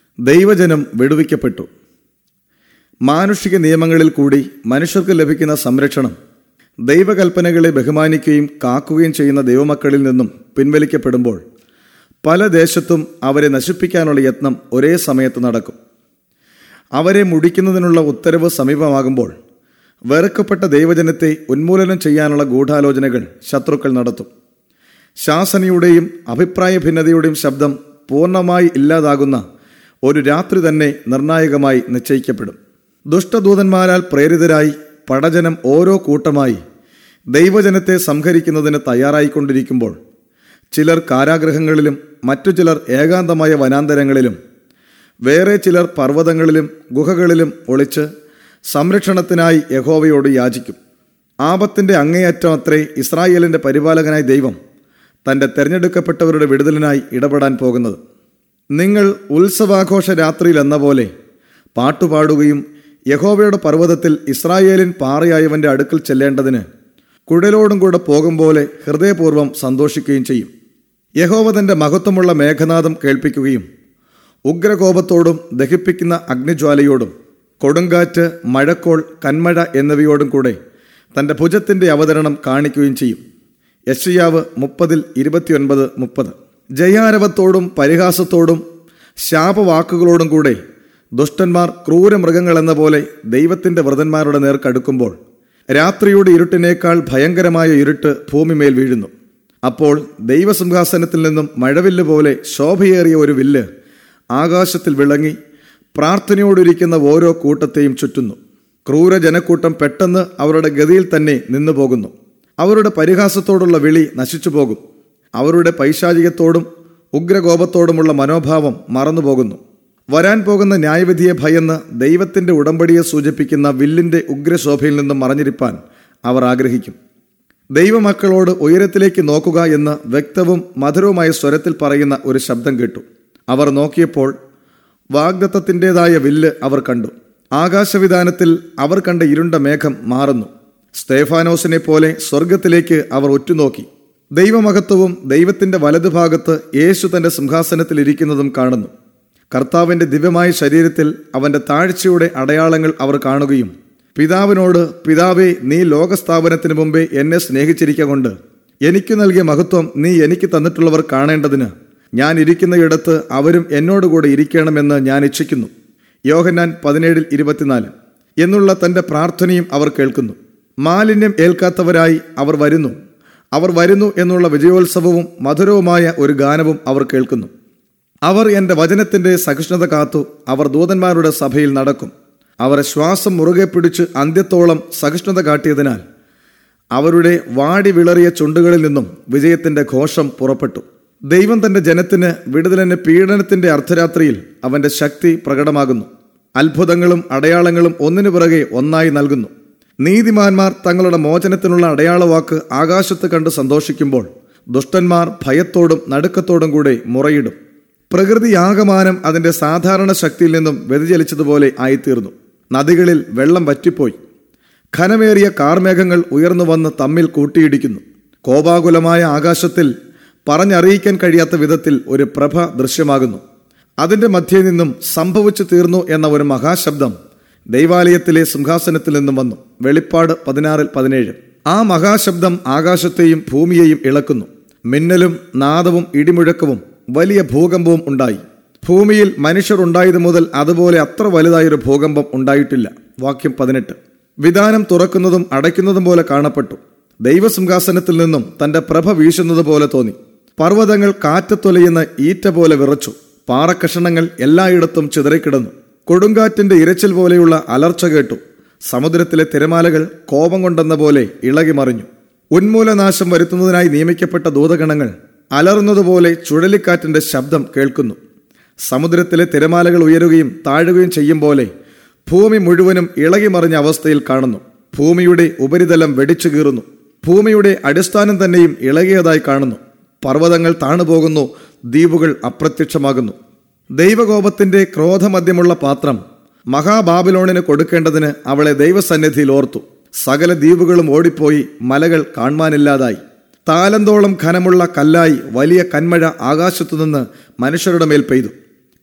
ദൈവജനം വിടുവിക്കപ്പെട്ടു മാനുഷിക നിയമങ്ങളിൽ കൂടി മനുഷ്യർക്ക് ലഭിക്കുന്ന സംരക്ഷണം ദൈവകൽപ്പനകളെ ബഹുമാനിക്കുകയും കാക്കുകയും ചെയ്യുന്ന ദൈവമക്കളിൽ നിന്നും പിൻവലിക്കപ്പെടുമ്പോൾ പല ദേശത്തും അവരെ നശിപ്പിക്കാനുള്ള യത്നം ഒരേ സമയത്ത് നടക്കും അവരെ മുടിക്കുന്നതിനുള്ള ഉത്തരവ് സമീപമാകുമ്പോൾ വെറുക്കപ്പെട്ട ദൈവജനത്തെ ഉന്മൂലനം ചെയ്യാനുള്ള ഗൂഢാലോചനകൾ ശത്രുക്കൾ നടത്തും ശാസനയുടെയും അഭിപ്രായ ഭിന്നതയുടെയും ശബ്ദം പൂർണ്ണമായി ഇല്ലാതാകുന്ന ഒരു രാത്രി തന്നെ നിർണായകമായി നിശ്ചയിക്കപ്പെടും ദുഷ്ടദൂതന്മാരാൽ പ്രേരിതരായി പടജനം ഓരോ കൂട്ടമായി ദൈവജനത്തെ സംഹരിക്കുന്നതിന് തയ്യാറായിക്കൊണ്ടിരിക്കുമ്പോൾ ചിലർ കാരാഗ്രഹങ്ങളിലും മറ്റു ചിലർ ഏകാന്തമായ വനാന്തരങ്ങളിലും വേറെ ചിലർ പർവ്വതങ്ങളിലും ഗുഹകളിലും ഒളിച്ച് സംരക്ഷണത്തിനായി യഹോവയോട് യാചിക്കും ആപത്തിന്റെ അങ്ങേയറ്റം അത്രേ ഇസ്രായേലിന്റെ പരിപാലകനായ ദൈവം തന്റെ തെരഞ്ഞെടുക്കപ്പെട്ടവരുടെ വിടുതലിനായി ഇടപെടാൻ പോകുന്നത് നിങ്ങൾ ഉത്സവാഘോഷ രാത്രിയിൽ എന്ന പോലെ പാട്ടുപാടുകയും യഹോവയുടെ പർവ്വതത്തിൽ ഇസ്രായേലിൻ പാറയായവന്റെ അടുക്കൽ ചെല്ലേണ്ടതിന് കുഴലോടും കൂടെ പോകും പോലെ ഹൃദയപൂർവ്വം സന്തോഷിക്കുകയും ചെയ്യും യഹോവ തന്റെ മഹത്വമുള്ള മേഘനാദം കേൾപ്പിക്കുകയും ഉഗ്രകോപത്തോടും ദഹിപ്പിക്കുന്ന അഗ്നിജ്വാലയോടും കൊടുങ്കാറ്റ് മഴക്കോൾ കന്മഴ എന്നിവയോടും കൂടെ തന്റെ ഭുജത്തിന്റെ അവതരണം കാണിക്കുകയും ചെയ്യും യഷിയാവ് മുപ്പതിൽ ഇരുപത്തിയൊൻപത് മുപ്പത് ജയാരവത്തോടും പരിഹാസത്തോടും ശാപവാക്കുകളോടും കൂടെ ദുഷ്ടന്മാർ ക്രൂരമൃഗങ്ങൾ എന്ന പോലെ ദൈവത്തിന്റെ വ്രതന്മാരുടെ നേർക്കടുക്കുമ്പോൾ രാത്രിയുടെ ഇരുട്ടിനേക്കാൾ ഭയങ്കരമായ ഇരുട്ട് ഭൂമിമേൽ വീഴുന്നു അപ്പോൾ ദൈവസിംഹാസനത്തിൽ നിന്നും മഴവില്ല് പോലെ ശോഭയേറിയ ഒരു വില്ല് ആകാശത്തിൽ വിളങ്ങി പ്രാർത്ഥനയോടിരിക്കുന്ന ഓരോ കൂട്ടത്തെയും ചുറ്റുന്നു ക്രൂര ജനക്കൂട്ടം പെട്ടെന്ന് അവരുടെ ഗതിയിൽ തന്നെ നിന്നു പോകുന്നു അവരുടെ പരിഹാസത്തോടുള്ള വിളി നശിച്ചു പോകും അവരുടെ പൈശാചികത്തോടും ഉഗ്രകോപത്തോടുമുള്ള മനോഭാവം മറന്നുപോകുന്നു വരാൻ പോകുന്ന ന്യായവിധിയെ ഭയന്ന് ദൈവത്തിന്റെ ഉടമ്പടിയെ സൂചിപ്പിക്കുന്ന വില്ലിന്റെ ഉഗ്രശോഭയിൽ നിന്നും മറഞ്ഞിരിപ്പാൻ അവർ ആഗ്രഹിക്കും ദൈവമക്കളോട് ഉയരത്തിലേക്ക് നോക്കുക എന്ന് വ്യക്തവും മധുരവുമായ സ്വരത്തിൽ പറയുന്ന ഒരു ശബ്ദം കേട്ടു അവർ നോക്കിയപ്പോൾ വാഗ്ദത്തത്തിൻ്റെതായ വില്ല് അവർ കണ്ടു ആകാശവിധാനത്തിൽ അവർ കണ്ട ഇരുണ്ട മേഘം മാറുന്നു സ്തേഫാനോസിനെ പോലെ സ്വർഗത്തിലേക്ക് അവർ ഉറ്റുനോക്കി ദൈവമഹത്വവും ദൈവത്തിന്റെ വലതുഭാഗത്ത് യേശു തന്റെ സിംഹാസനത്തിൽ ഇരിക്കുന്നതും കാണുന്നു കർത്താവിന്റെ ദിവ്യമായ ശരീരത്തിൽ അവന്റെ താഴ്ചയുടെ അടയാളങ്ങൾ അവർ കാണുകയും പിതാവിനോട് പിതാവേ നീ ലോകസ്ഥാപനത്തിന് മുമ്പേ എന്നെ സ്നേഹിച്ചിരിക്ക കൊണ്ട് എനിക്ക് നൽകിയ മഹത്വം നീ എനിക്ക് തന്നിട്ടുള്ളവർ കാണേണ്ടതിന് ഞാൻ ഇരിക്കുന്നയിടത്ത് അവരും എന്നോടുകൂടെ ഇരിക്കണമെന്ന് ഞാൻ ഇച്ഛിക്കുന്നു യോഹന്നാൻ പതിനേഴിൽ ഇരുപത്തിനാല് എന്നുള്ള തന്റെ പ്രാർത്ഥനയും അവർ കേൾക്കുന്നു മാലിന്യം ഏൽക്കാത്തവരായി അവർ വരുന്നു അവർ വരുന്നു എന്നുള്ള വിജയോത്സവവും മധുരവുമായ ഒരു ഗാനവും അവർ കേൾക്കുന്നു അവർ എൻ്റെ വചനത്തിന്റെ സഹിഷ്ണുത കാത്തു അവർ ദൂതന്മാരുടെ സഭയിൽ നടക്കും അവർ ശ്വാസം മുറുകെ പിടിച്ച് അന്ത്യത്തോളം സഹിഷ്ണുത കാട്ടിയതിനാൽ അവരുടെ വാടി വിളറിയ ചുണ്ടുകളിൽ നിന്നും വിജയത്തിന്റെ ഘോഷം പുറപ്പെട്ടു ദൈവം തന്റെ ജനത്തിന് വിടുതലിന് പീഡനത്തിന്റെ അർദ്ധരാത്രിയിൽ അവന്റെ ശക്തി പ്രകടമാകുന്നു അത്ഭുതങ്ങളും അടയാളങ്ങളും ഒന്നിനു പിറകെ ഒന്നായി നൽകുന്നു നീതിമാന്മാർ തങ്ങളുടെ മോചനത്തിനുള്ള അടയാളവാക്ക് ആകാശത്ത് കണ്ട് സന്തോഷിക്കുമ്പോൾ ദുഷ്ടന്മാർ ഭയത്തോടും നടുക്കത്തോടും കൂടെ മുറയിടും പ്രകൃതി ആകമാനം അതിന്റെ സാധാരണ ശക്തിയിൽ നിന്നും വ്യതിചലിച്ചതുപോലെ ആയിത്തീർന്നു നദികളിൽ വെള്ളം വറ്റിപ്പോയി ഘനമേറിയ കാർമേഘങ്ങൾ ഉയർന്നു വന്ന് തമ്മിൽ കൂട്ടിയിടിക്കുന്നു കോപാകുലമായ ആകാശത്തിൽ പറഞ്ഞറിയിക്കാൻ കഴിയാത്ത വിധത്തിൽ ഒരു പ്രഭ ദൃശ്യമാകുന്നു അതിന്റെ മധ്യേ നിന്നും സംഭവിച്ചു തീർന്നു എന്ന ഒരു മഹാശബ്ദം ദൈവാലയത്തിലെ സിംഹാസനത്തിൽ നിന്നും വന്നു വെളിപ്പാട് പതിനാറിൽ പതിനേഴ് ആ മഹാശബ്ദം ആകാശത്തെയും ഭൂമിയെയും ഇളക്കുന്നു മിന്നലും നാദവും ഇടിമുഴക്കവും വലിയ ഭൂകമ്പവും ഉണ്ടായി ഭൂമിയിൽ മനുഷ്യർ ഉണ്ടായത് മുതൽ അതുപോലെ അത്ര വലുതായൊരു ഭൂകമ്പം ഉണ്ടായിട്ടില്ല വാക്യം പതിനെട്ട് വിധാനം തുറക്കുന്നതും അടയ്ക്കുന്നതും പോലെ കാണപ്പെട്ടു ദൈവസിംഹാസനത്തിൽ നിന്നും തന്റെ പ്രഭ വീശുന്നത് പോലെ തോന്നി പർവ്വതങ്ങൾ കാറ്റത്തൊലയുന്ന ഈറ്റ പോലെ വിറച്ചു പാറക്കഷണങ്ങൾ എല്ലായിടത്തും ചിതറിക്കിടന്നു കൊടുങ്കാറ്റിന്റെ ഇരച്ചിൽ പോലെയുള്ള അലർച്ച കേട്ടു സമുദ്രത്തിലെ തിരമാലകൾ കോപം കൊണ്ടെന്ന പോലെ ഇളകി മറിഞ്ഞു ഉന്മൂലനാശം വരുത്തുന്നതിനായി നിയമിക്കപ്പെട്ട ദൂതഗണങ്ങൾ അലറുന്നതുപോലെ ചുഴലിക്കാറ്റിന്റെ ശബ്ദം കേൾക്കുന്നു സമുദ്രത്തിലെ തിരമാലകൾ ഉയരുകയും താഴുകയും ചെയ്യും പോലെ ഭൂമി മുഴുവനും ഇളകി മറിഞ്ഞ അവസ്ഥയിൽ കാണുന്നു ഭൂമിയുടെ ഉപരിതലം വെടിച്ചു കീറുന്നു ഭൂമിയുടെ അടിസ്ഥാനം തന്നെയും ഇളകിയതായി കാണുന്നു പർവ്വതങ്ങൾ താണുപോകുന്നു ദ്വീപുകൾ അപ്രത്യക്ഷമാകുന്നു ദൈവകോപത്തിന്റെ ക്രോധമദ്യമുള്ള പാത്രം മഹാബാബിലോണിന് കൊടുക്കേണ്ടതിന് അവളെ ദൈവസന്നിധിയിൽ ഓർത്തു സകല ദ്വീപുകളും ഓടിപ്പോയി മലകൾ കാണുവാനില്ലാതായി താലന്തോളം ഘനമുള്ള കല്ലായി വലിയ കന്മഴ ആകാശത്തുനിന്ന് മനുഷ്യരുടെ മേൽ പെയ്തു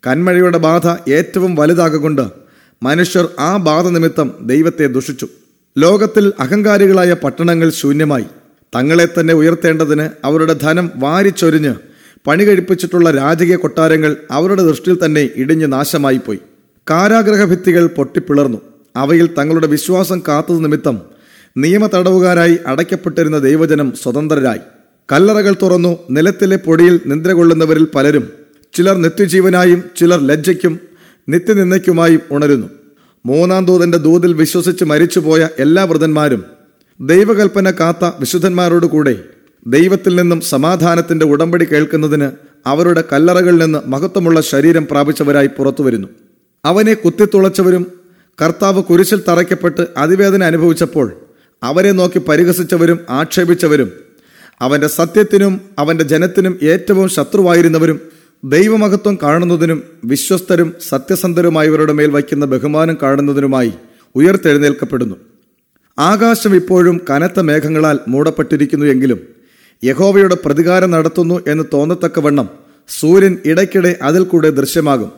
കന്മഴയുടെ ബാധ ഏറ്റവും വലുതാകൊണ്ട് മനുഷ്യർ ആ ബാധ നിമിത്തം ദൈവത്തെ ദുഷിച്ചു ലോകത്തിൽ അഹങ്കാരികളായ പട്ടണങ്ങൾ ശൂന്യമായി തങ്ങളെ തന്നെ ഉയർത്തേണ്ടതിന് അവരുടെ ധനം വാരിച്ചൊരിഞ്ഞ് പണി കഴിപ്പിച്ചിട്ടുള്ള രാജകീയ കൊട്ടാരങ്ങൾ അവരുടെ ദൃഷ്ടിയിൽ തന്നെ ഇടിഞ്ഞ് നാശമായിപ്പോയി കാരാഗ്രഹ ഭിത്തികൾ പൊട്ടിപ്പിളർന്നു അവയിൽ തങ്ങളുടെ വിശ്വാസം കാത്തത് നിമിത്തം നിയമ തടവുകാരായി അടയ്ക്കപ്പെട്ടിരുന്ന ദൈവജനം സ്വതന്ത്രരായി കല്ലറകൾ തുറന്നു നിലത്തിലെ പൊടിയിൽ നിദ്ര കൊള്ളുന്നവരിൽ പലരും ചിലർ നിത്യജീവനായും ചിലർ ലജ്ജയ്ക്കും നിത്യനിന്ദയ്ക്കുമായും ഉണരുന്നു മൂന്നാം ദൂതന്റെ ദൂതിൽ വിശ്വസിച്ച് മരിച്ചുപോയ എല്ലാ വൃതന്മാരും ദൈവകൽപ്പന കാത്ത വിശുദ്ധന്മാരോട് കൂടെ ദൈവത്തിൽ നിന്നും സമാധാനത്തിന്റെ ഉടമ്പടി കേൾക്കുന്നതിന് അവരുടെ കല്ലറകളിൽ നിന്ന് മഹത്വമുള്ള ശരീരം പ്രാപിച്ചവരായി പുറത്തു വരുന്നു അവനെ കുത്തിത്തുളച്ചവരും കർത്താവ് കുരിശിൽ തറയ്ക്കപ്പെട്ട് അതിവേദന അനുഭവിച്ചപ്പോൾ അവരെ നോക്കി പരിഹസിച്ചവരും ആക്ഷേപിച്ചവരും അവന്റെ സത്യത്തിനും അവന്റെ ജനത്തിനും ഏറ്റവും ശത്രുവായിരുന്നവരും ദൈവമഹത്വം കാണുന്നതിനും വിശ്വസ്തരും സത്യസന്ധരുമായവരുടെ മേൽ വയ്ക്കുന്ന ബഹുമാനം കാണുന്നതിനുമായി ഉയർത്തെഴുന്നേൽക്കപ്പെടുന്നു ആകാശം ഇപ്പോഴും കനത്ത മേഘങ്ങളാൽ മൂടപ്പെട്ടിരിക്കുന്നു എങ്കിലും യഹോവയുടെ പ്രതികാരം നടത്തുന്നു എന്ന് തോന്നത്തക്കവണ്ണം സൂര്യൻ ഇടയ്ക്കിടെ അതിൽ കൂടെ ദൃശ്യമാകും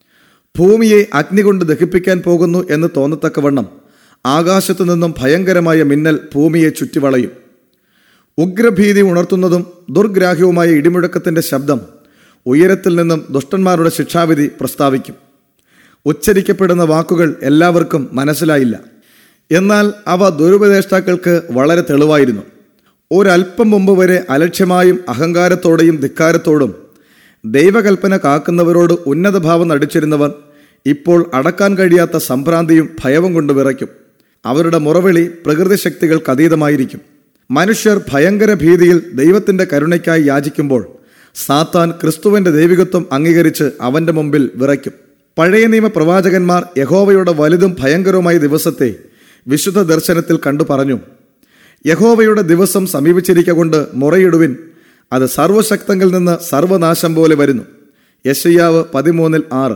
ഭൂമിയെ അഗ്നി കൊണ്ട് ദഹിപ്പിക്കാൻ പോകുന്നു എന്ന് തോന്നത്തക്കവണ്ണം ആകാശത്തു നിന്നും ഭയങ്കരമായ മിന്നൽ ഭൂമിയെ ചുറ്റിവളയും ഉഗ്രഭീതി ഉണർത്തുന്നതും ദുർഗ്രാഹ്യവുമായ ഇടിമുഴക്കത്തിന്റെ ശബ്ദം ഉയരത്തിൽ നിന്നും ദുഷ്ടന്മാരുടെ ശിക്ഷാവിധി പ്രസ്താവിക്കും ഉച്ചരിക്കപ്പെടുന്ന വാക്കുകൾ എല്ലാവർക്കും മനസ്സിലായില്ല എന്നാൽ അവ ദുരുപദേഷ്ടാക്കൾക്ക് വളരെ തെളിവായിരുന്നു ഒരല്പം മുമ്പ് വരെ അലക്ഷ്യമായും അഹങ്കാരത്തോടെയും ധിക്കാരത്തോടും ദൈവകൽപ്പന കാക്കുന്നവരോട് ഉന്നതഭാവം നടിച്ചിരുന്നവർ ഇപ്പോൾ അടക്കാൻ കഴിയാത്ത സംഭ്രാന്തിയും ഭയവും കൊണ്ട് വിറയ്ക്കും അവരുടെ മുറവിളി പ്രകൃതി ശക്തികൾക്ക് അതീതമായിരിക്കും മനുഷ്യർ ഭയങ്കര ഭീതിയിൽ ദൈവത്തിന്റെ കരുണയ്ക്കായി യാചിക്കുമ്പോൾ സാത്താൻ ക്രിസ്തുവിന്റെ ദൈവികത്വം അംഗീകരിച്ച് അവന്റെ മുമ്പിൽ വിറയ്ക്കും പഴയ നിയമ പ്രവാചകന്മാർ യഹോവയുടെ വലുതും ഭയങ്കരവുമായ ദിവസത്തെ വിശുദ്ധ ദർശനത്തിൽ കണ്ടു പറഞ്ഞു യഹോവയുടെ ദിവസം സമീപിച്ചിരിക്കൊണ്ട് മുറയിടുവിൻ അത് സർവശക്തങ്ങളിൽ നിന്ന് സർവനാശം പോലെ വരുന്നു യശയ്യാവ് പതിമൂന്നിൽ ആറ്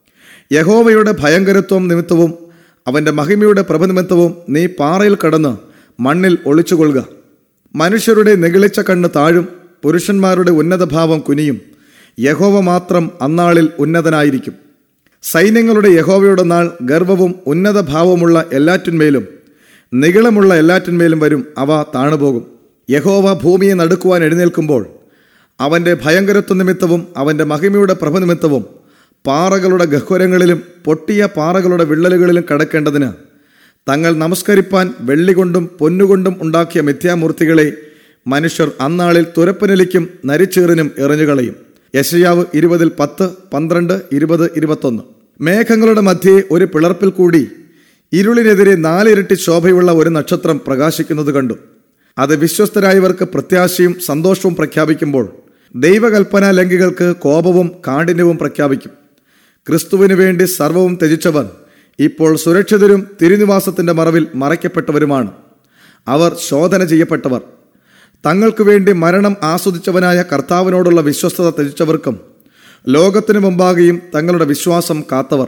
യഹോവയുടെ ഭയങ്കരത്വം നിമിത്തവും അവന്റെ മഹിമയുടെ പ്രഭ നിമിത്തവും നീ പാറയിൽ കടന്ന് മണ്ണിൽ ഒളിച്ചുകൊള്ളുക മനുഷ്യരുടെ നെകിളിച്ച കണ്ണ് താഴും പുരുഷന്മാരുടെ ഉന്നതഭാവം കുനിയും യഹോവ മാത്രം അന്നാളിൽ ഉന്നതനായിരിക്കും സൈന്യങ്ങളുടെ യഹോവയുടെ നാൾ ഗർവവും ഉന്നതഭാവമുള്ള എല്ലാറ്റിന്മേലും നികളമുള്ള എല്ലാറ്റിന്മേലും വരും അവ താണുപോകും യഹോവ ഭൂമിയെ നടുക്കുവാൻ എഴുന്നേൽക്കുമ്പോൾ അവന്റെ ഭയങ്കരത്വ നിമിത്തവും അവന്റെ മഹിമയുടെ പ്രഭ നിമിത്തവും പാറകളുടെ ഗഹ്വരങ്ങളിലും പൊട്ടിയ പാറകളുടെ വിള്ളലുകളിലും കടക്കേണ്ടതിന് തങ്ങൾ നമസ്കരിപ്പാൻ വെള്ളികൊണ്ടും പൊന്നുകൊണ്ടും ഉണ്ടാക്കിയ മിഥ്യാമൂർത്തികളെ മനുഷ്യർ അന്നാളിൽ തുരപ്പനിലിക്കും നരിച്ചീറിനും എറിഞ്ഞുകളയും യശയാവ് ഇരുപതിൽ പത്ത് പന്ത്രണ്ട് ഇരുപത് ഇരുപത്തൊന്ന് മേഘങ്ങളുടെ മധ്യേ ഒരു പിളർപ്പിൽ കൂടി ഇരുളിനെതിരെ നാലിരട്ടി ശോഭയുള്ള ഒരു നക്ഷത്രം പ്രകാശിക്കുന്നത് കണ്ടു അത് വിശ്വസ്തരായവർക്ക് പ്രത്യാശയും സന്തോഷവും പ്രഖ്യാപിക്കുമ്പോൾ ദൈവകൽപ്പന ലംഘികൾക്ക് കോപവും കാഠിന്യവും പ്രഖ്യാപിക്കും ക്രിസ്തുവിനു വേണ്ടി സർവവും ത്യജിച്ചവർ ഇപ്പോൾ സുരക്ഷിതരും തിരുനിവാസത്തിന്റെ മറവിൽ മറയ്ക്കപ്പെട്ടവരുമാണ് അവർ ശോധന ചെയ്യപ്പെട്ടവർ തങ്ങൾക്കു വേണ്ടി മരണം ആസ്വദിച്ചവനായ കർത്താവിനോടുള്ള വിശ്വസ്തത ത്യജിച്ചവർക്കും ലോകത്തിനു മുമ്പാകെയും തങ്ങളുടെ വിശ്വാസം കാത്തവർ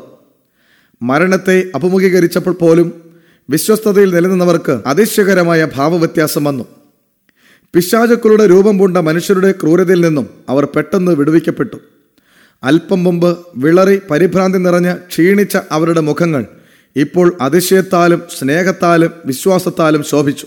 മരണത്തെ അഭിമുഖീകരിച്ചപ്പോൾ പോലും വിശ്വസ്തതയിൽ നിലനിന്നവർക്ക് അതിശയകരമായ ഭാവവ്യത്യാസം വന്നു പിശാചുക്കളുടെ രൂപം പൂണ്ട മനുഷ്യരുടെ ക്രൂരതയിൽ നിന്നും അവർ പെട്ടെന്ന് വിടുവിക്കപ്പെട്ടു അല്പം മുമ്പ് വിളറി പരിഭ്രാന്തി നിറഞ്ഞ് ക്ഷീണിച്ച അവരുടെ മുഖങ്ങൾ ഇപ്പോൾ അതിശയത്താലും സ്നേഹത്താലും വിശ്വാസത്താലും ശോഭിച്ചു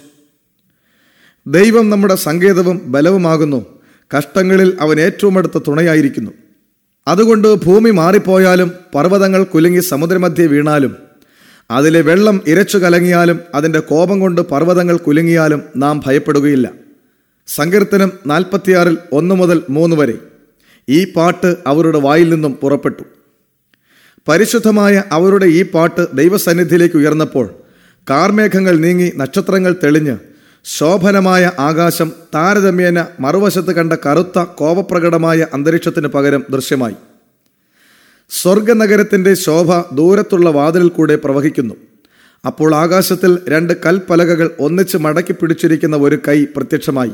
ദൈവം നമ്മുടെ സങ്കേതവും ബലവുമാകുന്നു കഷ്ടങ്ങളിൽ അവൻ ഏറ്റവും അടുത്ത തുണയായിരിക്കുന്നു അതുകൊണ്ട് ഭൂമി മാറിപ്പോയാലും പർവ്വതങ്ങൾ കുലുങ്ങി സമുദ്രമധ്യേ വീണാലും അതിലെ വെള്ളം ഇരച്ചു കലങ്ങിയാലും അതിൻ്റെ കോപം കൊണ്ട് പർവ്വതങ്ങൾ കുലുങ്ങിയാലും നാം ഭയപ്പെടുകയില്ല സങ്കീർത്തനം നാൽപ്പത്തിയാറിൽ ഒന്ന് മുതൽ മൂന്ന് വരെ ഈ പാട്ട് അവരുടെ വായിൽ നിന്നും പുറപ്പെട്ടു പരിശുദ്ധമായ അവരുടെ ഈ പാട്ട് ദൈവസന്നിധിയിലേക്ക് ഉയർന്നപ്പോൾ കാർമേഘങ്ങൾ നീങ്ങി നക്ഷത്രങ്ങൾ തെളിഞ്ഞ് ശോഭനമായ ആകാശം താരതമ്യേന മറുവശത്ത് കണ്ട കറുത്ത കോപപ്രകടമായ അന്തരീക്ഷത്തിന് പകരം ദൃശ്യമായി സ്വർഗനഗരത്തിന്റെ ശോഭ ദൂരത്തുള്ള വാതിലിൽ കൂടെ പ്രവഹിക്കുന്നു അപ്പോൾ ആകാശത്തിൽ രണ്ട് കൽപ്പലകകൾ ഒന്നിച്ച് മടക്കി പിടിച്ചിരിക്കുന്ന ഒരു കൈ പ്രത്യക്ഷമായി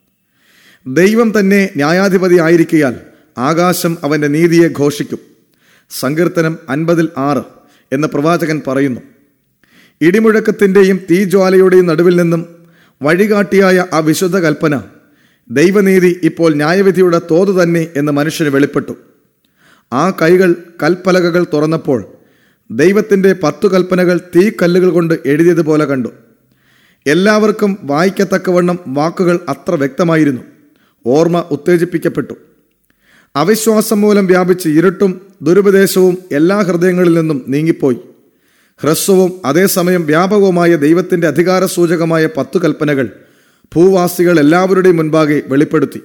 ദൈവം തന്നെ ന്യായാധിപതി ആയിരിക്കയാൽ ആകാശം അവന്റെ നീതിയെ ഘോഷിക്കും സങ്കീർത്തനം അൻപതിൽ ആറ് എന്ന് പ്രവാചകൻ പറയുന്നു ഇടിമുഴക്കത്തിൻ്റെയും തീജ്വാലയുടെയും നടുവിൽ നിന്നും വഴികാട്ടിയായ ആ വിശുദ്ധ കൽപ്പന ദൈവനീതി ഇപ്പോൾ ന്യായവിധിയുടെ തോത് തന്നെ എന്ന് മനുഷ്യന് വെളിപ്പെട്ടു ആ കൈകൾ കൽപ്പലകകൾ തുറന്നപ്പോൾ ദൈവത്തിൻ്റെ പത്തു കൽപ്പനകൾ തീക്കല്ലുകൾ കൊണ്ട് എഴുതിയതുപോലെ കണ്ടു എല്ലാവർക്കും വായിക്കത്തക്കവണ്ണം വാക്കുകൾ അത്ര വ്യക്തമായിരുന്നു ഓർമ്മ ഉത്തേജിപ്പിക്കപ്പെട്ടു അവിശ്വാസം മൂലം വ്യാപിച്ച് ഇരുട്ടും ദുരുപദേശവും എല്ലാ ഹൃദയങ്ങളിൽ നിന്നും നീങ്ങിപ്പോയി ഹ്രസ്വവും അതേസമയം വ്യാപകവുമായ ദൈവത്തിന്റെ അധികാര സൂചകമായ പത്തു കൽപ്പനകൾ ഭൂവാസികൾ എല്ലാവരുടെയും മുൻപാകെ വെളിപ്പെടുത്തി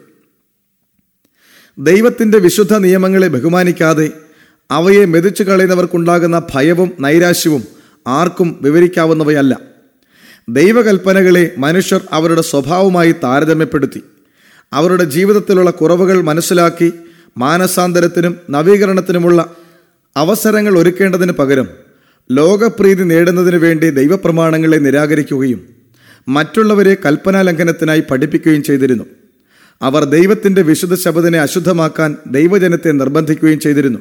ദൈവത്തിന്റെ വിശുദ്ധ നിയമങ്ങളെ ബഹുമാനിക്കാതെ അവയെ മെതിച്ചു കളയുന്നവർക്കുണ്ടാകുന്ന ഭയവും നൈരാശ്യവും ആർക്കും വിവരിക്കാവുന്നവയല്ല ദൈവകൽപ്പനകളെ മനുഷ്യർ അവരുടെ സ്വഭാവമായി താരതമ്യപ്പെടുത്തി അവരുടെ ജീവിതത്തിലുള്ള കുറവുകൾ മനസ്സിലാക്കി മാനസാന്തരത്തിനും നവീകരണത്തിനുമുള്ള അവസരങ്ങൾ ഒരുക്കേണ്ടതിന് പകരം ലോകപ്രീതി നേടുന്നതിനു വേണ്ടി ദൈവപ്രമാണങ്ങളെ നിരാകരിക്കുകയും മറ്റുള്ളവരെ കൽപ്പനാലംഘനത്തിനായി പഠിപ്പിക്കുകയും ചെയ്തിരുന്നു അവർ ദൈവത്തിന്റെ വിശുദ്ധ ശബദിനെ അശുദ്ധമാക്കാൻ ദൈവജനത്തെ നിർബന്ധിക്കുകയും ചെയ്തിരുന്നു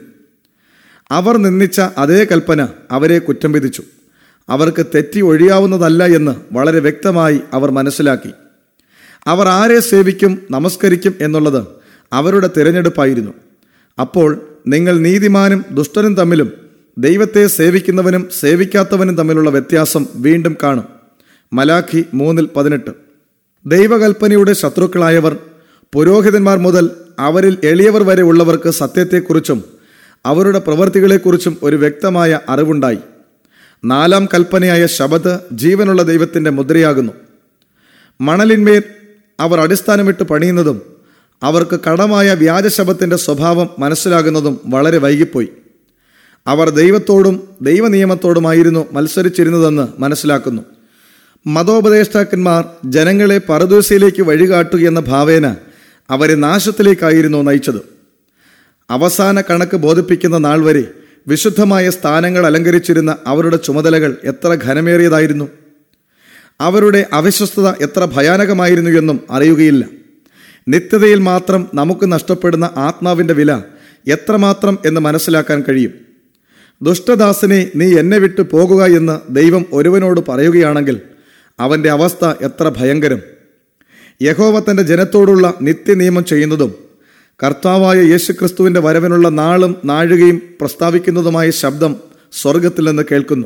അവർ നിന്ദിച്ച അതേ കൽപ്പന അവരെ കുറ്റം വിധിച്ചു അവർക്ക് തെറ്റി ഒഴിയാവുന്നതല്ല എന്ന് വളരെ വ്യക്തമായി അവർ മനസ്സിലാക്കി അവർ ആരെ സേവിക്കും നമസ്കരിക്കും എന്നുള്ളത് അവരുടെ തിരഞ്ഞെടുപ്പായിരുന്നു അപ്പോൾ നിങ്ങൾ നീതിമാനും ദുഷ്ടനും തമ്മിലും ദൈവത്തെ സേവിക്കുന്നവനും സേവിക്കാത്തവനും തമ്മിലുള്ള വ്യത്യാസം വീണ്ടും കാണും മലാഖി മൂന്നിൽ പതിനെട്ട് ദൈവകൽപ്പനയുടെ ശത്രുക്കളായവർ പുരോഹിതന്മാർ മുതൽ അവരിൽ എളിയവർ വരെ ഉള്ളവർക്ക് സത്യത്തെക്കുറിച്ചും അവരുടെ പ്രവൃത്തികളെക്കുറിച്ചും ഒരു വ്യക്തമായ അറിവുണ്ടായി നാലാം കൽപ്പനയായ ശബദ് ജീവനുള്ള ദൈവത്തിന്റെ മുദ്രയാകുന്നു മണലിന്മേൽ അവർ അടിസ്ഥാനമിട്ട് പണിയുന്നതും അവർക്ക് കടമായ വ്യാജശബത്തിന്റെ സ്വഭാവം മനസ്സിലാകുന്നതും വളരെ വൈകിപ്പോയി അവർ ദൈവത്തോടും ദൈവനിയമത്തോടുമായിരുന്നു മത്സരിച്ചിരുന്നതെന്ന് മനസ്സിലാക്കുന്നു മതോപദേഷ്ടാക്കന്മാർ ജനങ്ങളെ പരദൂസയിലേക്ക് വഴികാട്ടുകയെന്ന ഭാവേന അവരെ നാശത്തിലേക്കായിരുന്നു നയിച്ചത് അവസാന കണക്ക് ബോധിപ്പിക്കുന്ന നാൾ വരെ വിശുദ്ധമായ സ്ഥാനങ്ങൾ അലങ്കരിച്ചിരുന്ന അവരുടെ ചുമതലകൾ എത്ര ഘനമേറിയതായിരുന്നു അവരുടെ അവിശ്വസ്തത എത്ര ഭയാനകമായിരുന്നു എന്നും അറിയുകയില്ല നിത്യതയിൽ മാത്രം നമുക്ക് നഷ്ടപ്പെടുന്ന ആത്മാവിന്റെ വില എത്രമാത്രം എന്ന് മനസ്സിലാക്കാൻ കഴിയും ദുഷ്ടദാസനെ നീ എന്നെ വിട്ടു പോകുക എന്ന് ദൈവം ഒരുവനോട് പറയുകയാണെങ്കിൽ അവന്റെ അവസ്ഥ എത്ര ഭയങ്കരം യഹോവ തന്റെ ജനത്തോടുള്ള നിത്യനിയമം ചെയ്യുന്നതും കർത്താവായ യേശുക്രിസ്തുവിന്റെ വരവിനുള്ള നാളും നാഴികയും പ്രസ്താവിക്കുന്നതുമായ ശബ്ദം സ്വർഗത്തിൽ നിന്ന് കേൾക്കുന്നു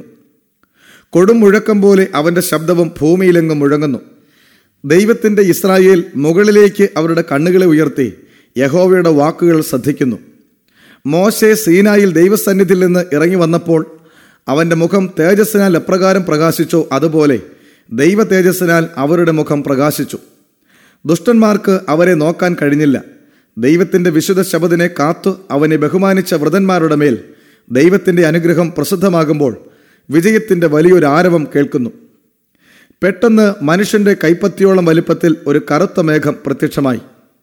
കൊടും മുഴക്കം പോലെ അവന്റെ ശബ്ദവും ഭൂമിയിലെങ്ങും മുഴങ്ങുന്നു ദൈവത്തിന്റെ ഇസ്രായേൽ മുകളിലേക്ക് അവരുടെ കണ്ണുകളെ ഉയർത്തി യഹോവയുടെ വാക്കുകൾ ശ്രദ്ധിക്കുന്നു മോശെ സീനായിൽ ദൈവസന്നിധിയിൽ നിന്ന് ഇറങ്ങി വന്നപ്പോൾ അവന്റെ മുഖം തേജസ്സിനാൽ എപ്രകാരം പ്രകാശിച്ചോ അതുപോലെ ദൈവ തേജസ്സിനാൽ അവരുടെ മുഖം പ്രകാശിച്ചു ദുഷ്ടന്മാർക്ക് അവരെ നോക്കാൻ കഴിഞ്ഞില്ല ദൈവത്തിന്റെ വിശുദ്ധ ശബദിനെ കാത്തു അവനെ ബഹുമാനിച്ച വ്രതന്മാരുടെ മേൽ ദൈവത്തിന്റെ അനുഗ്രഹം പ്രസിദ്ധമാകുമ്പോൾ വിജയത്തിന്റെ വലിയൊരു ആരവം കേൾക്കുന്നു പെട്ടെന്ന് മനുഷ്യന്റെ കൈപ്പത്തിയോളം വലിപ്പത്തിൽ ഒരു കറുത്ത മേഘം പ്രത്യക്ഷമായി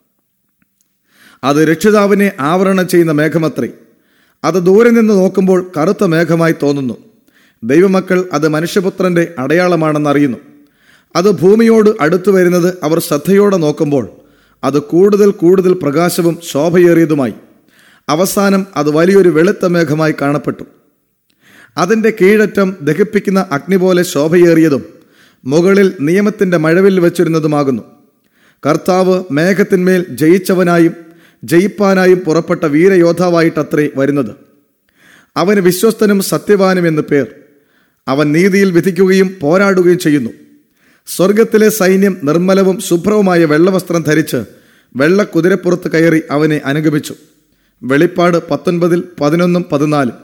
അത് രക്ഷിതാവിനെ ആവരണം ചെയ്യുന്ന മേഘമത്രേ അത് ദൂരെ നിന്ന് നോക്കുമ്പോൾ കറുത്ത മേഘമായി തോന്നുന്നു ദൈവമക്കൾ അത് മനുഷ്യപുത്രന്റെ അടയാളമാണെന്നറിയുന്നു അത് ഭൂമിയോട് അടുത്തു വരുന്നത് അവർ ശ്രദ്ധയോടെ നോക്കുമ്പോൾ അത് കൂടുതൽ കൂടുതൽ പ്രകാശവും ശോഭയേറിയതുമായി അവസാനം അത് വലിയൊരു വെളുത്ത മേഘമായി കാണപ്പെട്ടു അതിൻ്റെ കീഴറ്റം ദഹിപ്പിക്കുന്ന അഗ്നി പോലെ ശോഭയേറിയതും മുകളിൽ നിയമത്തിന്റെ മഴവിൽ വെച്ചിരുന്നതുമാകുന്നു കർത്താവ് മേഘത്തിന്മേൽ ജയിച്ചവനായും ജയിപ്പാനായും പുറപ്പെട്ട വീരയോദ്ധാവായിട്ടത്രേ വരുന്നത് അവന് വിശ്വസ്തനും സത്യവാനും എന്ന് പേർ അവൻ നീതിയിൽ വിധിക്കുകയും പോരാടുകയും ചെയ്യുന്നു സ്വർഗത്തിലെ സൈന്യം നിർമ്മലവും ശുഭ്രവുമായ വെള്ളവസ്ത്രം ധരിച്ച് വെള്ള കുതിരപ്പുറത്ത് കയറി അവനെ അനുഗമിച്ചു വെളിപ്പാട് പത്തൊൻപതിൽ പതിനൊന്നും പതിനാലും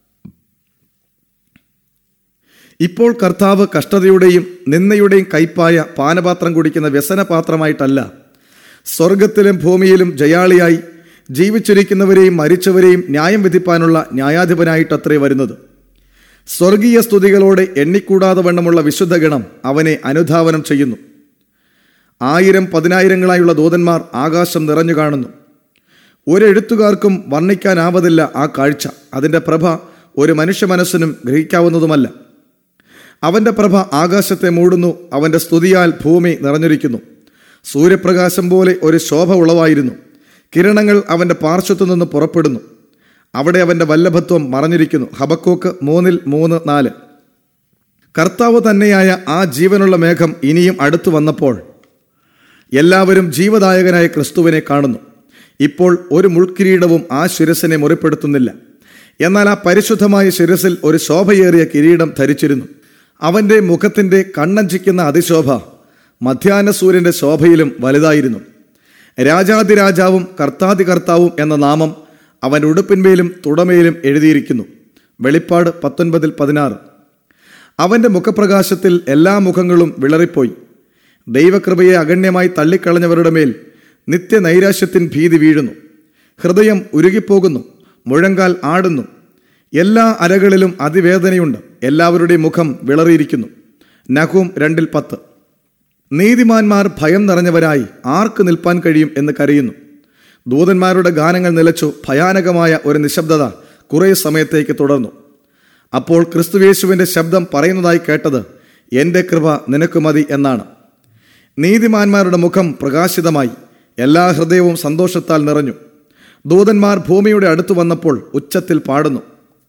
ഇപ്പോൾ കർത്താവ് കഷ്ടതയുടെയും നിന്നയുടെയും കൈപ്പായ പാനപാത്രം കുടിക്കുന്ന വ്യസനപാത്രമായിട്ടല്ല സ്വർഗത്തിലും ഭൂമിയിലും ജയാളിയായി ജീവിച്ചിരിക്കുന്നവരെയും മരിച്ചവരെയും ന്യായം വിധിപ്പാനുള്ള ന്യായാധിപനായിട്ടത്രേ വരുന്നത് സ്വർഗീയ സ്തുതികളോടെ എണ്ണിക്കൂടാതെ വണ്ണമുള്ള വിശുദ്ധ ഗണം അവനെ അനുധാവനം ചെയ്യുന്നു ആയിരം പതിനായിരങ്ങളായുള്ള ദൂതന്മാർ ആകാശം നിറഞ്ഞു കാണുന്നു ഒരെഴുത്തുകാർക്കും വർണ്ണിക്കാനാവതില്ല ആ കാഴ്ച അതിൻ്റെ പ്രഭ ഒരു മനുഷ്യ മനസ്സിനും ഗ്രഹിക്കാവുന്നതുമല്ല അവന്റെ പ്രഭ ആകാശത്തെ മൂടുന്നു അവന്റെ സ്തുതിയാൽ ഭൂമി നിറഞ്ഞിരിക്കുന്നു സൂര്യപ്രകാശം പോലെ ഒരു ശോഭ ഉളവായിരുന്നു കിരണങ്ങൾ അവന്റെ പാർശ്വത്തു നിന്ന് പുറപ്പെടുന്നു അവിടെ അവന്റെ വല്ലഭത്വം മറഞ്ഞിരിക്കുന്നു ഹബക്കോക്ക് മൂന്നിൽ മൂന്ന് നാല് കർത്താവ് തന്നെയായ ആ ജീവനുള്ള മേഘം ഇനിയും അടുത്തു വന്നപ്പോൾ എല്ലാവരും ജീവദായകനായ ക്രിസ്തുവിനെ കാണുന്നു ഇപ്പോൾ ഒരു മുൾക്കിരീടവും ആ ശിരസിനെ മുറിപ്പെടുത്തുന്നില്ല എന്നാൽ ആ പരിശുദ്ധമായ ശിരസിൽ ഒരു ശോഭയേറിയ കിരീടം ധരിച്ചിരുന്നു അവന്റെ മുഖത്തിന്റെ കണ്ണഞ്ചിക്കുന്ന അതിശോഭ മധ്യാഹ്ന സൂര്യന്റെ ശോഭയിലും വലുതായിരുന്നു രാജാതിരാജാവും കർത്താതികർത്താവും എന്ന നാമം അവൻ ഉടുപ്പിന്മേലും തുടമയിലും എഴുതിയിരിക്കുന്നു വെളിപ്പാട് പത്തൊൻപതിൽ പതിനാറ് അവന്റെ മുഖപ്രകാശത്തിൽ എല്ലാ മുഖങ്ങളും വിളറിപ്പോയി ദൈവകൃപയെ അഗണ്യമായി തള്ളിക്കളഞ്ഞവരുടെ മേൽ നിത്യനൈരാശ്യത്തിൻ ഭീതി വീഴുന്നു ഹൃദയം ഉരുകിപ്പോകുന്നു മുഴങ്കാൽ ആടുന്നു എല്ലാ അരകളിലും അതിവേദനയുണ്ട് എല്ലാവരുടെയും മുഖം വിളറിയിരിക്കുന്നു നഹൂം രണ്ടിൽ പത്ത് നീതിമാന്മാർ ഭയം നിറഞ്ഞവരായി ആർക്ക് നിൽപ്പാൻ കഴിയും എന്ന് കരയുന്നു ദൂതന്മാരുടെ ഗാനങ്ങൾ നിലച്ചു ഭയാനകമായ ഒരു നിശബ്ദത കുറേ സമയത്തേക്ക് തുടർന്നു അപ്പോൾ ക്രിസ്തുവേശുവിന്റെ ശബ്ദം പറയുന്നതായി കേട്ടത് എൻ്റെ കൃപ നിനക്ക് മതി എന്നാണ് നീതിമാന്മാരുടെ മുഖം പ്രകാശിതമായി എല്ലാ ഹൃദയവും സന്തോഷത്താൽ നിറഞ്ഞു ദൂതന്മാർ ഭൂമിയുടെ അടുത്തു വന്നപ്പോൾ ഉച്ചത്തിൽ പാടുന്നു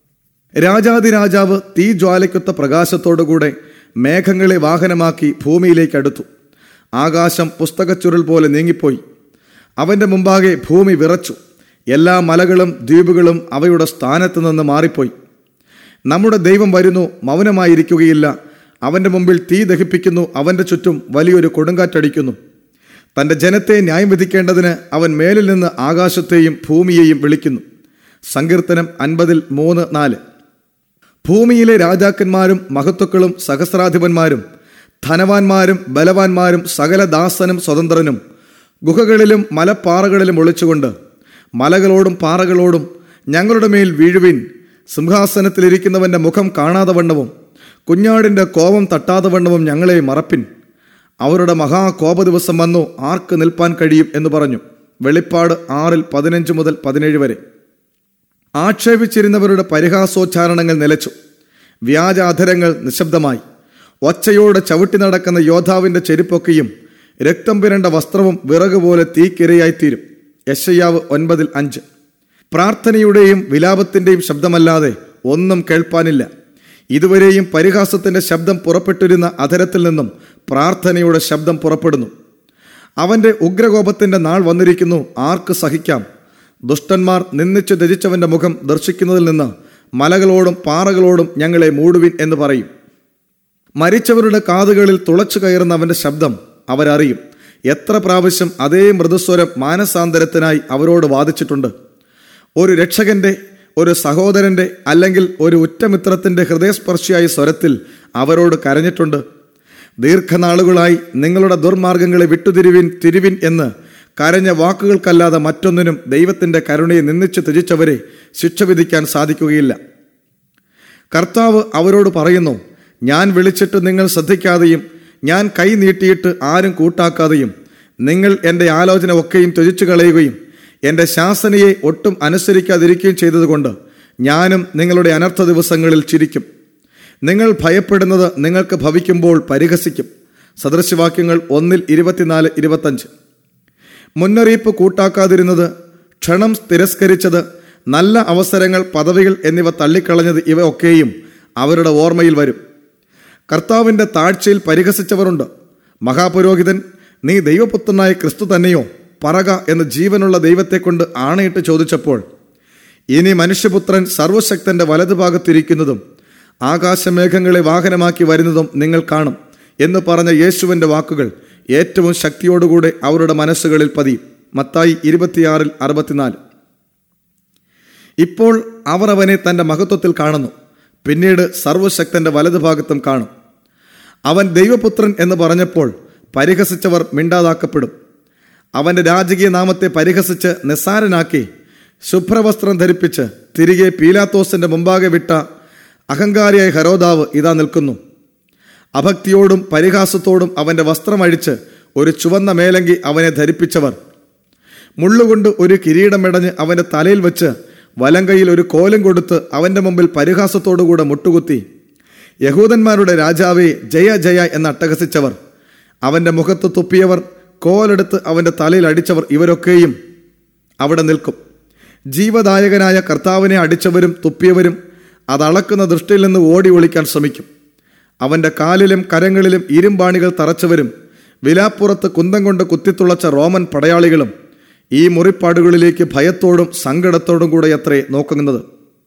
രാജാതിരാജാവ് തീ ജ്വാലയ്ക്കൊത്ത പ്രകാശത്തോടുകൂടെ മേഘങ്ങളെ വാഹനമാക്കി ഭൂമിയിലേക്ക് അടുത്തു ആകാശം പുസ്തകച്ചുരുൾ പോലെ നീങ്ങിപ്പോയി അവന്റെ മുമ്പാകെ ഭൂമി വിറച്ചു എല്ലാ മലകളും ദ്വീപുകളും അവയുടെ സ്ഥാനത്ത് നിന്ന് മാറിപ്പോയി നമ്മുടെ ദൈവം വരുന്നു മൗനമായിരിക്കുകയില്ല അവന്റെ മുമ്പിൽ തീ ദഹിപ്പിക്കുന്നു അവന്റെ ചുറ്റും വലിയൊരു കൊടുങ്കാറ്റടിക്കുന്നു തന്റെ ജനത്തെ ന്യായം വിധിക്കേണ്ടതിന് അവൻ മേലിൽ നിന്ന് ആകാശത്തെയും ഭൂമിയെയും വിളിക്കുന്നു സങ്കീർത്തനം അൻപതിൽ മൂന്ന് നാല് ഭൂമിയിലെ രാജാക്കന്മാരും മഹത്വക്കളും സഹസ്രാധിപന്മാരും ധനവാന്മാരും ബലവാന്മാരും സകല ദാസനും സ്വതന്ത്രനും ഗുഹകളിലും മലപ്പാറകളിലും ഒളിച്ചുകൊണ്ട് മലകളോടും പാറകളോടും ഞങ്ങളുടെ മേൽ വീഴുവിൻ സിംഹാസനത്തിലിരിക്കുന്നവന്റെ മുഖം കാണാതെ വണ്ണവും കുഞ്ഞാടിന്റെ കോപം തട്ടാതെ വണ്ണവും ഞങ്ങളെ മറപ്പിൻ അവരുടെ മഹാകോപ ദിവസം വന്നു ആർക്ക് നിൽപ്പാൻ കഴിയും എന്ന് പറഞ്ഞു വെളിപ്പാട് ആറിൽ പതിനഞ്ച് മുതൽ പതിനേഴ് വരെ ആക്ഷേപിച്ചിരുന്നവരുടെ പരിഹാസോച്ചാരണങ്ങൾ നിലച്ചു വ്യാജ അധരങ്ങൾ നിശബ്ദമായി ഒച്ചയോടെ ചവിട്ടി നടക്കുന്ന യോദ്ധാവിന്റെ ചെരുപ്പൊക്കെയും രക്തം പുരണ്ട വസ്ത്രവും വിറക് പോലെ തീക്കിരയായിത്തീരും യശയ്യാവ് ഒൻപതിൽ അഞ്ച് പ്രാർത്ഥനയുടെയും വിലാപത്തിന്റെയും ശബ്ദമല്ലാതെ ഒന്നും കേൾപ്പാനില്ല ഇതുവരെയും പരിഹാസത്തിന്റെ ശബ്ദം പുറപ്പെട്ടിരുന്ന അധരത്തിൽ നിന്നും പ്രാർത്ഥനയുടെ ശബ്ദം പുറപ്പെടുന്നു അവന്റെ ഉഗ്രകോപത്തിന്റെ നാൾ വന്നിരിക്കുന്നു ആർക്ക് സഹിക്കാം ദുഷ്ടന്മാർ നിന്ദിച്ചു ത്യജിച്ചവന്റെ മുഖം ദർശിക്കുന്നതിൽ നിന്ന് മലകളോടും പാറകളോടും ഞങ്ങളെ മൂടുവിൻ എന്ന് പറയും മരിച്ചവരുടെ കാതുകളിൽ തുളച്ചു കയറുന്ന അവന്റെ ശബ്ദം അവരറിയും എത്ര പ്രാവശ്യം അതേ മൃദുസ്വരം മാനസാന്തരത്തിനായി അവരോട് വാദിച്ചിട്ടുണ്ട് ഒരു രക്ഷകന്റെ ഒരു സഹോദരന്റെ അല്ലെങ്കിൽ ഒരു ഉറ്റമിത്രത്തിന്റെ ഹൃദയസ്പർശിയായ സ്വരത്തിൽ അവരോട് കരഞ്ഞിട്ടുണ്ട് ദീർഘനാളുകളായി നിങ്ങളുടെ ദുർമാർഗങ്ങളെ വിട്ടുതിരിവിൻ തിരിവിൻ എന്ന് കരഞ്ഞ വാക്കുകൾക്കല്ലാതെ മറ്റൊന്നിനും ദൈവത്തിന്റെ കരുണയെ നിന്ദിച്ച് ത്യജിച്ചവരെ ശിക്ഷ വിധിക്കാൻ സാധിക്കുകയില്ല കർത്താവ് അവരോട് പറയുന്നു ഞാൻ വിളിച്ചിട്ട് നിങ്ങൾ ശ്രദ്ധിക്കാതെയും ഞാൻ കൈ നീട്ടിയിട്ട് ആരും കൂട്ടാക്കാതെയും നിങ്ങൾ എൻ്റെ ആലോചന ഒക്കെയും ത്യജിച്ചു കളയുകയും എൻ്റെ ശാസനയെ ഒട്ടും അനുസരിക്കാതിരിക്കുകയും ചെയ്തതുകൊണ്ട് ഞാനും നിങ്ങളുടെ അനർത്ഥ ദിവസങ്ങളിൽ ചിരിക്കും നിങ്ങൾ ഭയപ്പെടുന്നത് നിങ്ങൾക്ക് ഭവിക്കുമ്പോൾ പരിഹസിക്കും സദൃശവാക്യങ്ങൾ ഒന്നിൽ ഇരുപത്തിനാല് ഇരുപത്തഞ്ച് മുന്നറിയിപ്പ് കൂട്ടാക്കാതിരുന്നത് ക്ഷണം തിരസ്കരിച്ചത് നല്ല അവസരങ്ങൾ പദവികൾ എന്നിവ തള്ളിക്കളഞ്ഞത് ഇവ ഒക്കെയും അവരുടെ ഓർമ്മയിൽ വരും കർത്താവിൻ്റെ താഴ്ചയിൽ പരിഹസിച്ചവരുണ്ട് മഹാപുരോഹിതൻ നീ ദൈവപുത്രനായ ക്രിസ്തു തന്നെയോ പറക എന്ന് ജീവനുള്ള ദൈവത്തെക്കൊണ്ട് ആണയിട്ട് ചോദിച്ചപ്പോൾ ഇനി മനുഷ്യപുത്രൻ സർവശക്തന്റെ വലതുഭാഗത്തിരിക്കുന്നതും ആകാശമേഘങ്ങളെ വാഹനമാക്കി വരുന്നതും നിങ്ങൾ കാണും എന്ന് പറഞ്ഞ യേശുവിൻ്റെ വാക്കുകൾ ഏറ്റവും ശക്തിയോടുകൂടെ അവരുടെ മനസ്സുകളിൽ പതിയും മത്തായി ഇരുപത്തിയാറിൽ അറുപത്തിനാല് ഇപ്പോൾ അവർ അവനെ തന്റെ മഹത്വത്തിൽ കാണുന്നു പിന്നീട് സർവശക്തന്റെ വലതുഭാഗത്തും കാണും അവൻ ദൈവപുത്രൻ എന്ന് പറഞ്ഞപ്പോൾ പരിഹസിച്ചവർ മിണ്ടാതാക്കപ്പെടും അവന്റെ രാജകീയ നാമത്തെ പരിഹസിച്ച് നിസ്സാരനാക്കി ശുഭ്രവസ്ത്രം ധരിപ്പിച്ച് തിരികെ പീലാത്തോസിന്റെ മുമ്പാകെ വിട്ട അഹങ്കാരിയായ ഹരോദാവ് ഇതാ നിൽക്കുന്നു അഭക്തിയോടും പരിഹാസത്തോടും അവന്റെ വസ്ത്രമഴിച്ച് ഒരു ചുവന്ന മേലങ്കി അവനെ ധരിപ്പിച്ചവർ മുള്ളുകൊണ്ട് ഒരു കിരീടമിടഞ്ഞ് അവന്റെ തലയിൽ വെച്ച് വലങ്കയിൽ ഒരു കോലും കൊടുത്ത് അവന്റെ മുമ്പിൽ പരിഹാസത്തോടുകൂടെ മുട്ടുകുത്തി യഹൂദന്മാരുടെ രാജാവെ ജയ ജയ എന്ന് അട്ടഹസിച്ചവർ അവന്റെ മുഖത്ത് തുപ്പിയവർ കോലെടുത്ത് അവന്റെ തലയിൽ അടിച്ചവർ ഇവരൊക്കെയും അവിടെ നിൽക്കും ജീവദായകനായ കർത്താവിനെ അടിച്ചവരും തുപ്പിയവരും അതളക്കുന്ന ദൃഷ്ടിയിൽ നിന്ന് ഓടി ഒളിക്കാൻ ശ്രമിക്കും അവന്റെ കാലിലും കരങ്ങളിലും ഇരുമ്പാണികൾ തറച്ചവരും വിലാപ്പുറത്ത് കുന്തം കൊണ്ട് കുത്തിത്തുളച്ച റോമൻ പടയാളികളും ഈ മുറിപ്പാടുകളിലേക്ക് ഭയത്തോടും സങ്കടത്തോടും കൂടെ അത്രേ നോക്കുന്നത്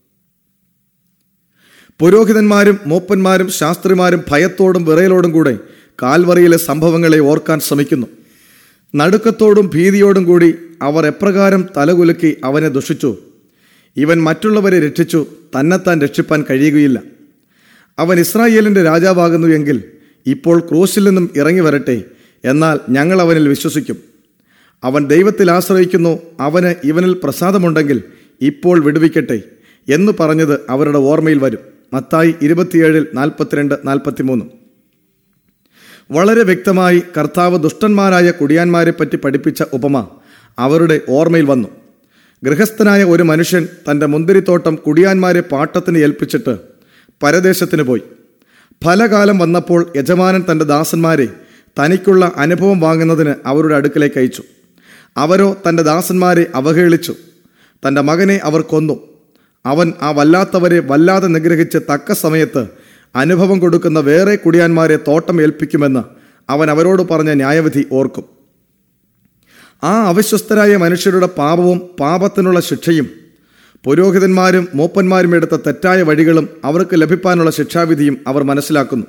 പുരോഹിതന്മാരും മൂപ്പന്മാരും ശാസ്ത്രിമാരും ഭയത്തോടും വിറയലോടും കൂടെ കാൽവറിയിലെ സംഭവങ്ങളെ ഓർക്കാൻ ശ്രമിക്കുന്നു നടുക്കത്തോടും ഭീതിയോടും കൂടി അവർ എപ്രകാരം തലകുലുക്കി അവനെ ദുഷിച്ചു ഇവൻ മറ്റുള്ളവരെ രക്ഷിച്ചു തന്നെത്താൻ രക്ഷിപ്പാൻ കഴിയുകയില്ല അവൻ ഇസ്രായേലിന്റെ രാജാവാകുന്നു എങ്കിൽ ഇപ്പോൾ ക്രൂശിൽ നിന്നും ഇറങ്ങി വരട്ടെ എന്നാൽ ഞങ്ങൾ അവനിൽ വിശ്വസിക്കും അവൻ ദൈവത്തിൽ ആശ്രയിക്കുന്നു അവന് ഇവനിൽ പ്രസാദമുണ്ടെങ്കിൽ ഇപ്പോൾ വിടുവിക്കട്ടെ എന്ന് പറഞ്ഞത് അവരുടെ ഓർമ്മയിൽ വരും മത്തായി ഇരുപത്തിയേഴിൽ നാൽപ്പത്തിരണ്ട് നാൽപ്പത്തിമൂന്ന് വളരെ വ്യക്തമായി കർത്താവ് ദുഷ്ടന്മാരായ കുടിയാന്മാരെ പറ്റി പഠിപ്പിച്ച ഉപമ അവരുടെ ഓർമ്മയിൽ വന്നു ഗൃഹസ്ഥനായ ഒരു മനുഷ്യൻ തൻ്റെ മുന്തിരിത്തോട്ടം കുടിയാന്മാരെ പാട്ടത്തിന് ഏൽപ്പിച്ചിട്ട് പരദേശത്തിന് പോയി ഫലകാലം വന്നപ്പോൾ യജമാനൻ തൻ്റെ ദാസന്മാരെ തനിക്കുള്ള അനുഭവം വാങ്ങുന്നതിന് അവരുടെ അടുക്കലേക്ക് അയച്ചു അവരോ തൻ്റെ ദാസന്മാരെ അവഹേളിച്ചു തൻ്റെ മകനെ അവർ കൊന്നു അവൻ ആ വല്ലാത്തവരെ വല്ലാതെ നിഗ്രഹിച്ച് തക്ക സമയത്ത് അനുഭവം കൊടുക്കുന്ന വേറെ കുടിയാന്മാരെ തോട്ടം ഏൽപ്പിക്കുമെന്ന് അവൻ അവരോട് പറഞ്ഞ ന്യായവിധി ഓർക്കും ആ അവിശ്വസ്തരായ മനുഷ്യരുടെ പാപവും പാപത്തിനുള്ള ശിക്ഷയും പുരോഹിതന്മാരും മൂപ്പന്മാരും എടുത്ത തെറ്റായ വഴികളും അവർക്ക് ലഭിക്കാനുള്ള ശിക്ഷാവിധിയും അവർ മനസ്സിലാക്കുന്നു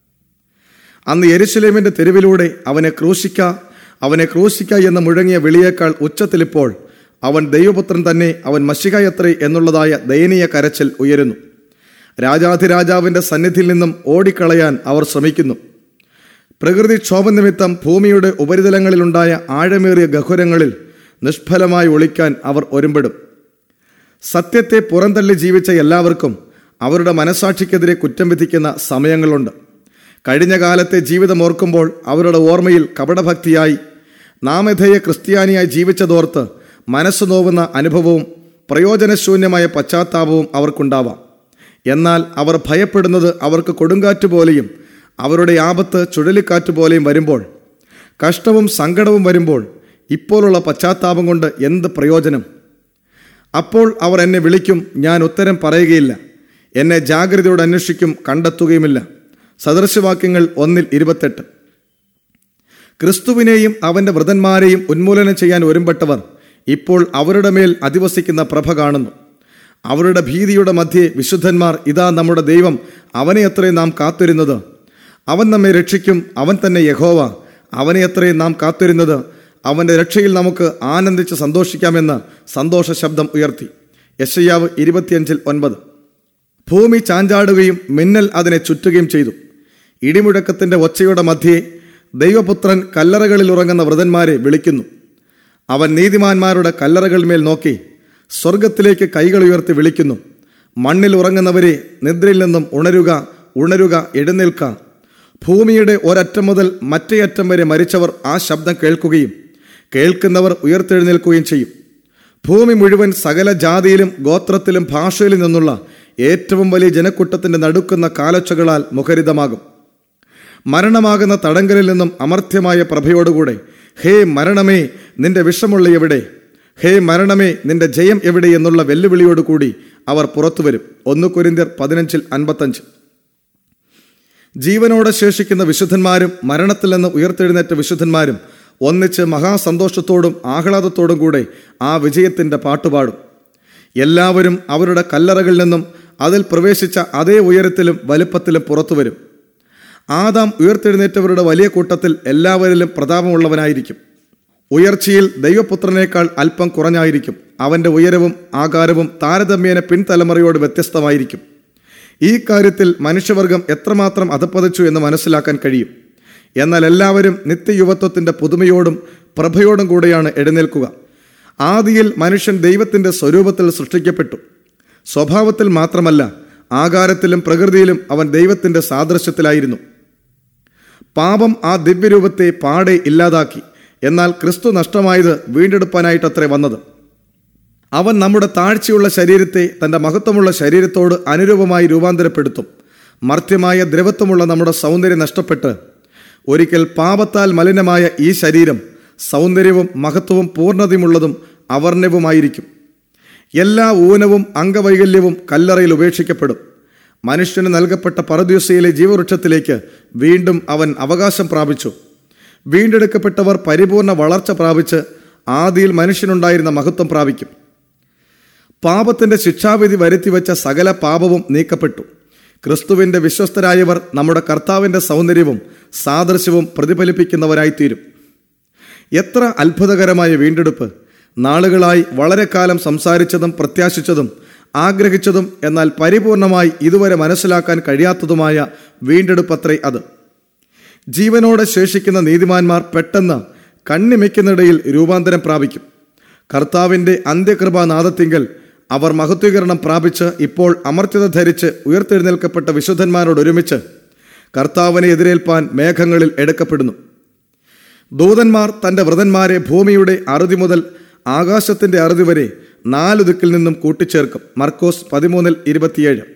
അന്ന് യെരുശലേമിന്റെ തെരുവിലൂടെ അവനെ ക്രൂശിക്ക അവനെ ക്രൂശിക്ക എന്ന് മുഴങ്ങിയ വിളിയേക്കാൾ ഉച്ചത്തിലിപ്പോൾ അവൻ ദൈവപുത്രൻ തന്നെ അവൻ മഷികയത്രേ എന്നുള്ളതായ ദയനീയ കരച്ചിൽ ഉയരുന്നു രാജാധിരാജാവിന്റെ സന്നിധിയിൽ നിന്നും ഓടിക്കളയാൻ അവർ ശ്രമിക്കുന്നു പ്രകൃതിക്ഷോഭ നിമിത്തം ഭൂമിയുടെ ഉപരിതലങ്ങളിലുണ്ടായ ആഴമേറിയ ഗഹുരങ്ങളിൽ നിഷ്ഫലമായി ഒളിക്കാൻ അവർ ഒരുമ്പെടും സത്യത്തെ പുറന്തള്ളി ജീവിച്ച എല്ലാവർക്കും അവരുടെ മനസാക്ഷിക്കെതിരെ കുറ്റം വിധിക്കുന്ന സമയങ്ങളുണ്ട് കഴിഞ്ഞ കാലത്തെ ജീവിതം ഓർക്കുമ്പോൾ അവരുടെ ഓർമ്മയിൽ കപടഭക്തിയായി നാമധേയ ക്രിസ്ത്യാനിയായി ജീവിച്ചതോർത്ത് മനസ്സ് നോവുന്ന അനുഭവവും പ്രയോജനശൂന്യമായ പശ്ചാത്താപവും അവർക്കുണ്ടാവാം എന്നാൽ അവർ ഭയപ്പെടുന്നത് അവർക്ക് കൊടുങ്കാറ്റ് പോലെയും അവരുടെ ആപത്ത് ചുഴലിക്കാറ്റ് പോലെയും വരുമ്പോൾ കഷ്ടവും സങ്കടവും വരുമ്പോൾ ഇപ്പോഴുള്ള പശ്ചാത്താപം കൊണ്ട് എന്ത് പ്രയോജനം അപ്പോൾ അവർ എന്നെ വിളിക്കും ഞാൻ ഉത്തരം പറയുകയില്ല എന്നെ ജാഗ്രതയോടെ അന്വേഷിക്കും കണ്ടെത്തുകയുമില്ല സദൃശവാക്യങ്ങൾ ഒന്നിൽ ഇരുപത്തെട്ട് ക്രിസ്തുവിനെയും അവന്റെ വ്രതന്മാരെയും ഉന്മൂലനം ചെയ്യാൻ ഒരുമ്പെട്ടവർ ഇപ്പോൾ അവരുടെ മേൽ അധിവസിക്കുന്ന പ്രഭ കാണുന്നു അവരുടെ ഭീതിയുടെ മധ്യേ വിശുദ്ധന്മാർ ഇതാ നമ്മുടെ ദൈവം അവനെ അത്രയും നാം കാത്തിരുന്നത് അവൻ നമ്മെ രക്ഷിക്കും അവൻ തന്നെ യഹോവ അവനെ അത്രയും നാം കാത്തിരുന്നത് അവന്റെ രക്ഷയിൽ നമുക്ക് ആനന്ദിച്ച് സന്തോഷിക്കാമെന്ന് സന്തോഷ ശബ്ദം ഉയർത്തി യശയ്യാവ് ഇരുപത്തിയഞ്ചിൽ ഒൻപത് ഭൂമി ചാഞ്ചാടുകയും മിന്നൽ അതിനെ ചുറ്റുകയും ചെയ്തു ഇടിമുഴക്കത്തിന്റെ ഒച്ചയുടെ മധ്യേ ദൈവപുത്രൻ കല്ലറകളിൽ ഉറങ്ങുന്ന വ്രതന്മാരെ വിളിക്കുന്നു അവൻ നീതിമാന്മാരുടെ കല്ലറകളിന്മേൽ നോക്കി സ്വർഗത്തിലേക്ക് കൈകൾ ഉയർത്തി വിളിക്കുന്നു മണ്ണിൽ ഉറങ്ങുന്നവരെ നിദ്രയിൽ നിന്നും ഉണരുക ഉണരുക എഴുന്നേൽക്ക ഭൂമിയുടെ ഒരറ്റം മുതൽ മറ്റേ അറ്റം വരെ മരിച്ചവർ ആ ശബ്ദം കേൾക്കുകയും കേൾക്കുന്നവർ ഉയർത്തെഴുന്നേൽക്കുകയും ചെയ്യും ഭൂമി മുഴുവൻ സകല ജാതിയിലും ഗോത്രത്തിലും ഭാഷയിലും നിന്നുള്ള ഏറ്റവും വലിയ ജനക്കൂട്ടത്തിന്റെ നടുക്കുന്ന കാലൊച്ചകളാൽ മുഖരിതമാകും മരണമാകുന്ന തടങ്കലിൽ നിന്നും അമർത്യമായ പ്രഭയോടുകൂടെ ഹേ മരണമേ നിന്റെ വിഷമുള്ള എവിടെ ഹേ മരണമേ നിന്റെ ജയം എവിടെ എന്നുള്ള വെല്ലുവിളിയോടുകൂടി അവർ പുറത്തുവരും ഒന്ന് കുരിന്തിയർ പതിനഞ്ചിൽ അൻപത്തഞ്ച് ജീവനോടെ ശേഷിക്കുന്ന വിശുദ്ധന്മാരും മരണത്തിൽ നിന്ന് ഉയർത്തെഴുന്നേറ്റ വിശുദ്ധന്മാരും ഒന്നിച്ച് മഹാസന്തോഷത്തോടും ആഹ്ലാദത്തോടും കൂടെ ആ വിജയത്തിന്റെ പാട്ടുപാടും എല്ലാവരും അവരുടെ കല്ലറകളിൽ നിന്നും അതിൽ പ്രവേശിച്ച അതേ ഉയരത്തിലും വലുപ്പത്തിലും പുറത്തുവരും ആദാം ഉയർത്തെഴുന്നേറ്റവരുടെ വലിയ കൂട്ടത്തിൽ എല്ലാവരിലും പ്രതാപമുള്ളവനായിരിക്കും ഉയർച്ചയിൽ ദൈവപുത്രനേക്കാൾ അല്പം കുറഞ്ഞായിരിക്കും അവന്റെ ഉയരവും ആകാരവും താരതമ്യേന പിൻതലമുറയോട് വ്യത്യസ്തമായിരിക്കും ഈ കാര്യത്തിൽ മനുഷ്യവർഗം എത്രമാത്രം അധപ്പതിച്ചു എന്ന് മനസ്സിലാക്കാൻ കഴിയും എന്നാൽ എല്ലാവരും നിത്യയുവത്വത്തിന്റെ പുതുമയോടും പ്രഭയോടും കൂടെയാണ് എഴുന്നേൽക്കുക ആദിയിൽ മനുഷ്യൻ ദൈവത്തിന്റെ സ്വരൂപത്തിൽ സൃഷ്ടിക്കപ്പെട്ടു സ്വഭാവത്തിൽ മാത്രമല്ല ആകാരത്തിലും പ്രകൃതിയിലും അവൻ ദൈവത്തിന്റെ സാദൃശ്യത്തിലായിരുന്നു പാപം ആ ദിവ്യരൂപത്തെ പാടെ ഇല്ലാതാക്കി എന്നാൽ ക്രിസ്തു നഷ്ടമായത് വീണ്ടെടുപ്പാനായിട്ടത്രേ വന്നത് അവൻ നമ്മുടെ താഴ്ചയുള്ള ശരീരത്തെ തന്റെ മഹത്വമുള്ള ശരീരത്തോട് അനുരൂപമായി രൂപാന്തരപ്പെടുത്തും മർത്യമായ ദ്രവത്വമുള്ള നമ്മുടെ സൗന്ദര്യം നഷ്ടപ്പെട്ട് ഒരിക്കൽ പാപത്താൽ മലിനമായ ഈ ശരീരം സൗന്ദര്യവും മഹത്വവും പൂർണ്ണതയുമുള്ളതും അവർണ്യവുമായിരിക്കും എല്ലാ ഊനവും അംഗവൈകല്യവും കല്ലറയിൽ ഉപേക്ഷിക്കപ്പെടും മനുഷ്യന് നൽകപ്പെട്ട പരദ്യൂസയിലെ ജീവവൃക്ഷത്തിലേക്ക് വീണ്ടും അവൻ അവകാശം പ്രാപിച്ചു വീണ്ടെടുക്കപ്പെട്ടവർ പരിപൂർണ വളർച്ച പ്രാപിച്ച് ആദിയിൽ മനുഷ്യനുണ്ടായിരുന്ന മഹത്വം പ്രാപിക്കും പാപത്തിന്റെ ശിക്ഷാവിധി വരുത്തിവെച്ച സകല പാപവും നീക്കപ്പെട്ടു ക്രിസ്തുവിന്റെ വിശ്വസ്തരായവർ നമ്മുടെ കർത്താവിന്റെ സൗന്ദര്യവും സാദൃശ്യവും പ്രതിഫലിപ്പിക്കുന്നവരായിത്തീരും എത്ര അത്ഭുതകരമായ വീണ്ടെടുപ്പ് നാളുകളായി വളരെ കാലം സംസാരിച്ചതും പ്രത്യാശിച്ചതും ആഗ്രഹിച്ചതും എന്നാൽ പരിപൂർണമായി ഇതുവരെ മനസ്സിലാക്കാൻ കഴിയാത്തതുമായ വീണ്ടെടുപ്പത്രേ അത് ജീവനോടെ ശേഷിക്കുന്ന നീതിമാന്മാർ പെട്ടെന്ന് കണ്ണിമയ്ക്കുന്നിടയിൽ രൂപാന്തരം പ്രാപിക്കും കർത്താവിന്റെ അന്ത്യകൃപാനാദത്തിങ്കൽ അവർ മഹത്വീകരണം പ്രാപിച്ച് ഇപ്പോൾ അമർത്യത ധരിച്ച് ഉയർത്തെഴുന്നേൽക്കപ്പെട്ട വിശുദ്ധന്മാരോടൊരുമിച്ച് കർത്താവിനെ എതിരേൽപ്പാൻ മേഘങ്ങളിൽ എടുക്കപ്പെടുന്നു ദൂതന്മാർ തന്റെ വ്രതന്മാരെ ഭൂമിയുടെ അറുതി മുതൽ ആകാശത്തിന്റെ അറുതി വരെ നാലു ദിക്കിൽ നിന്നും കൂട്ടിച്ചേർക്കും മർക്കോസ് പതിമൂന്നിൽ ഇരുപത്തിയേഴ്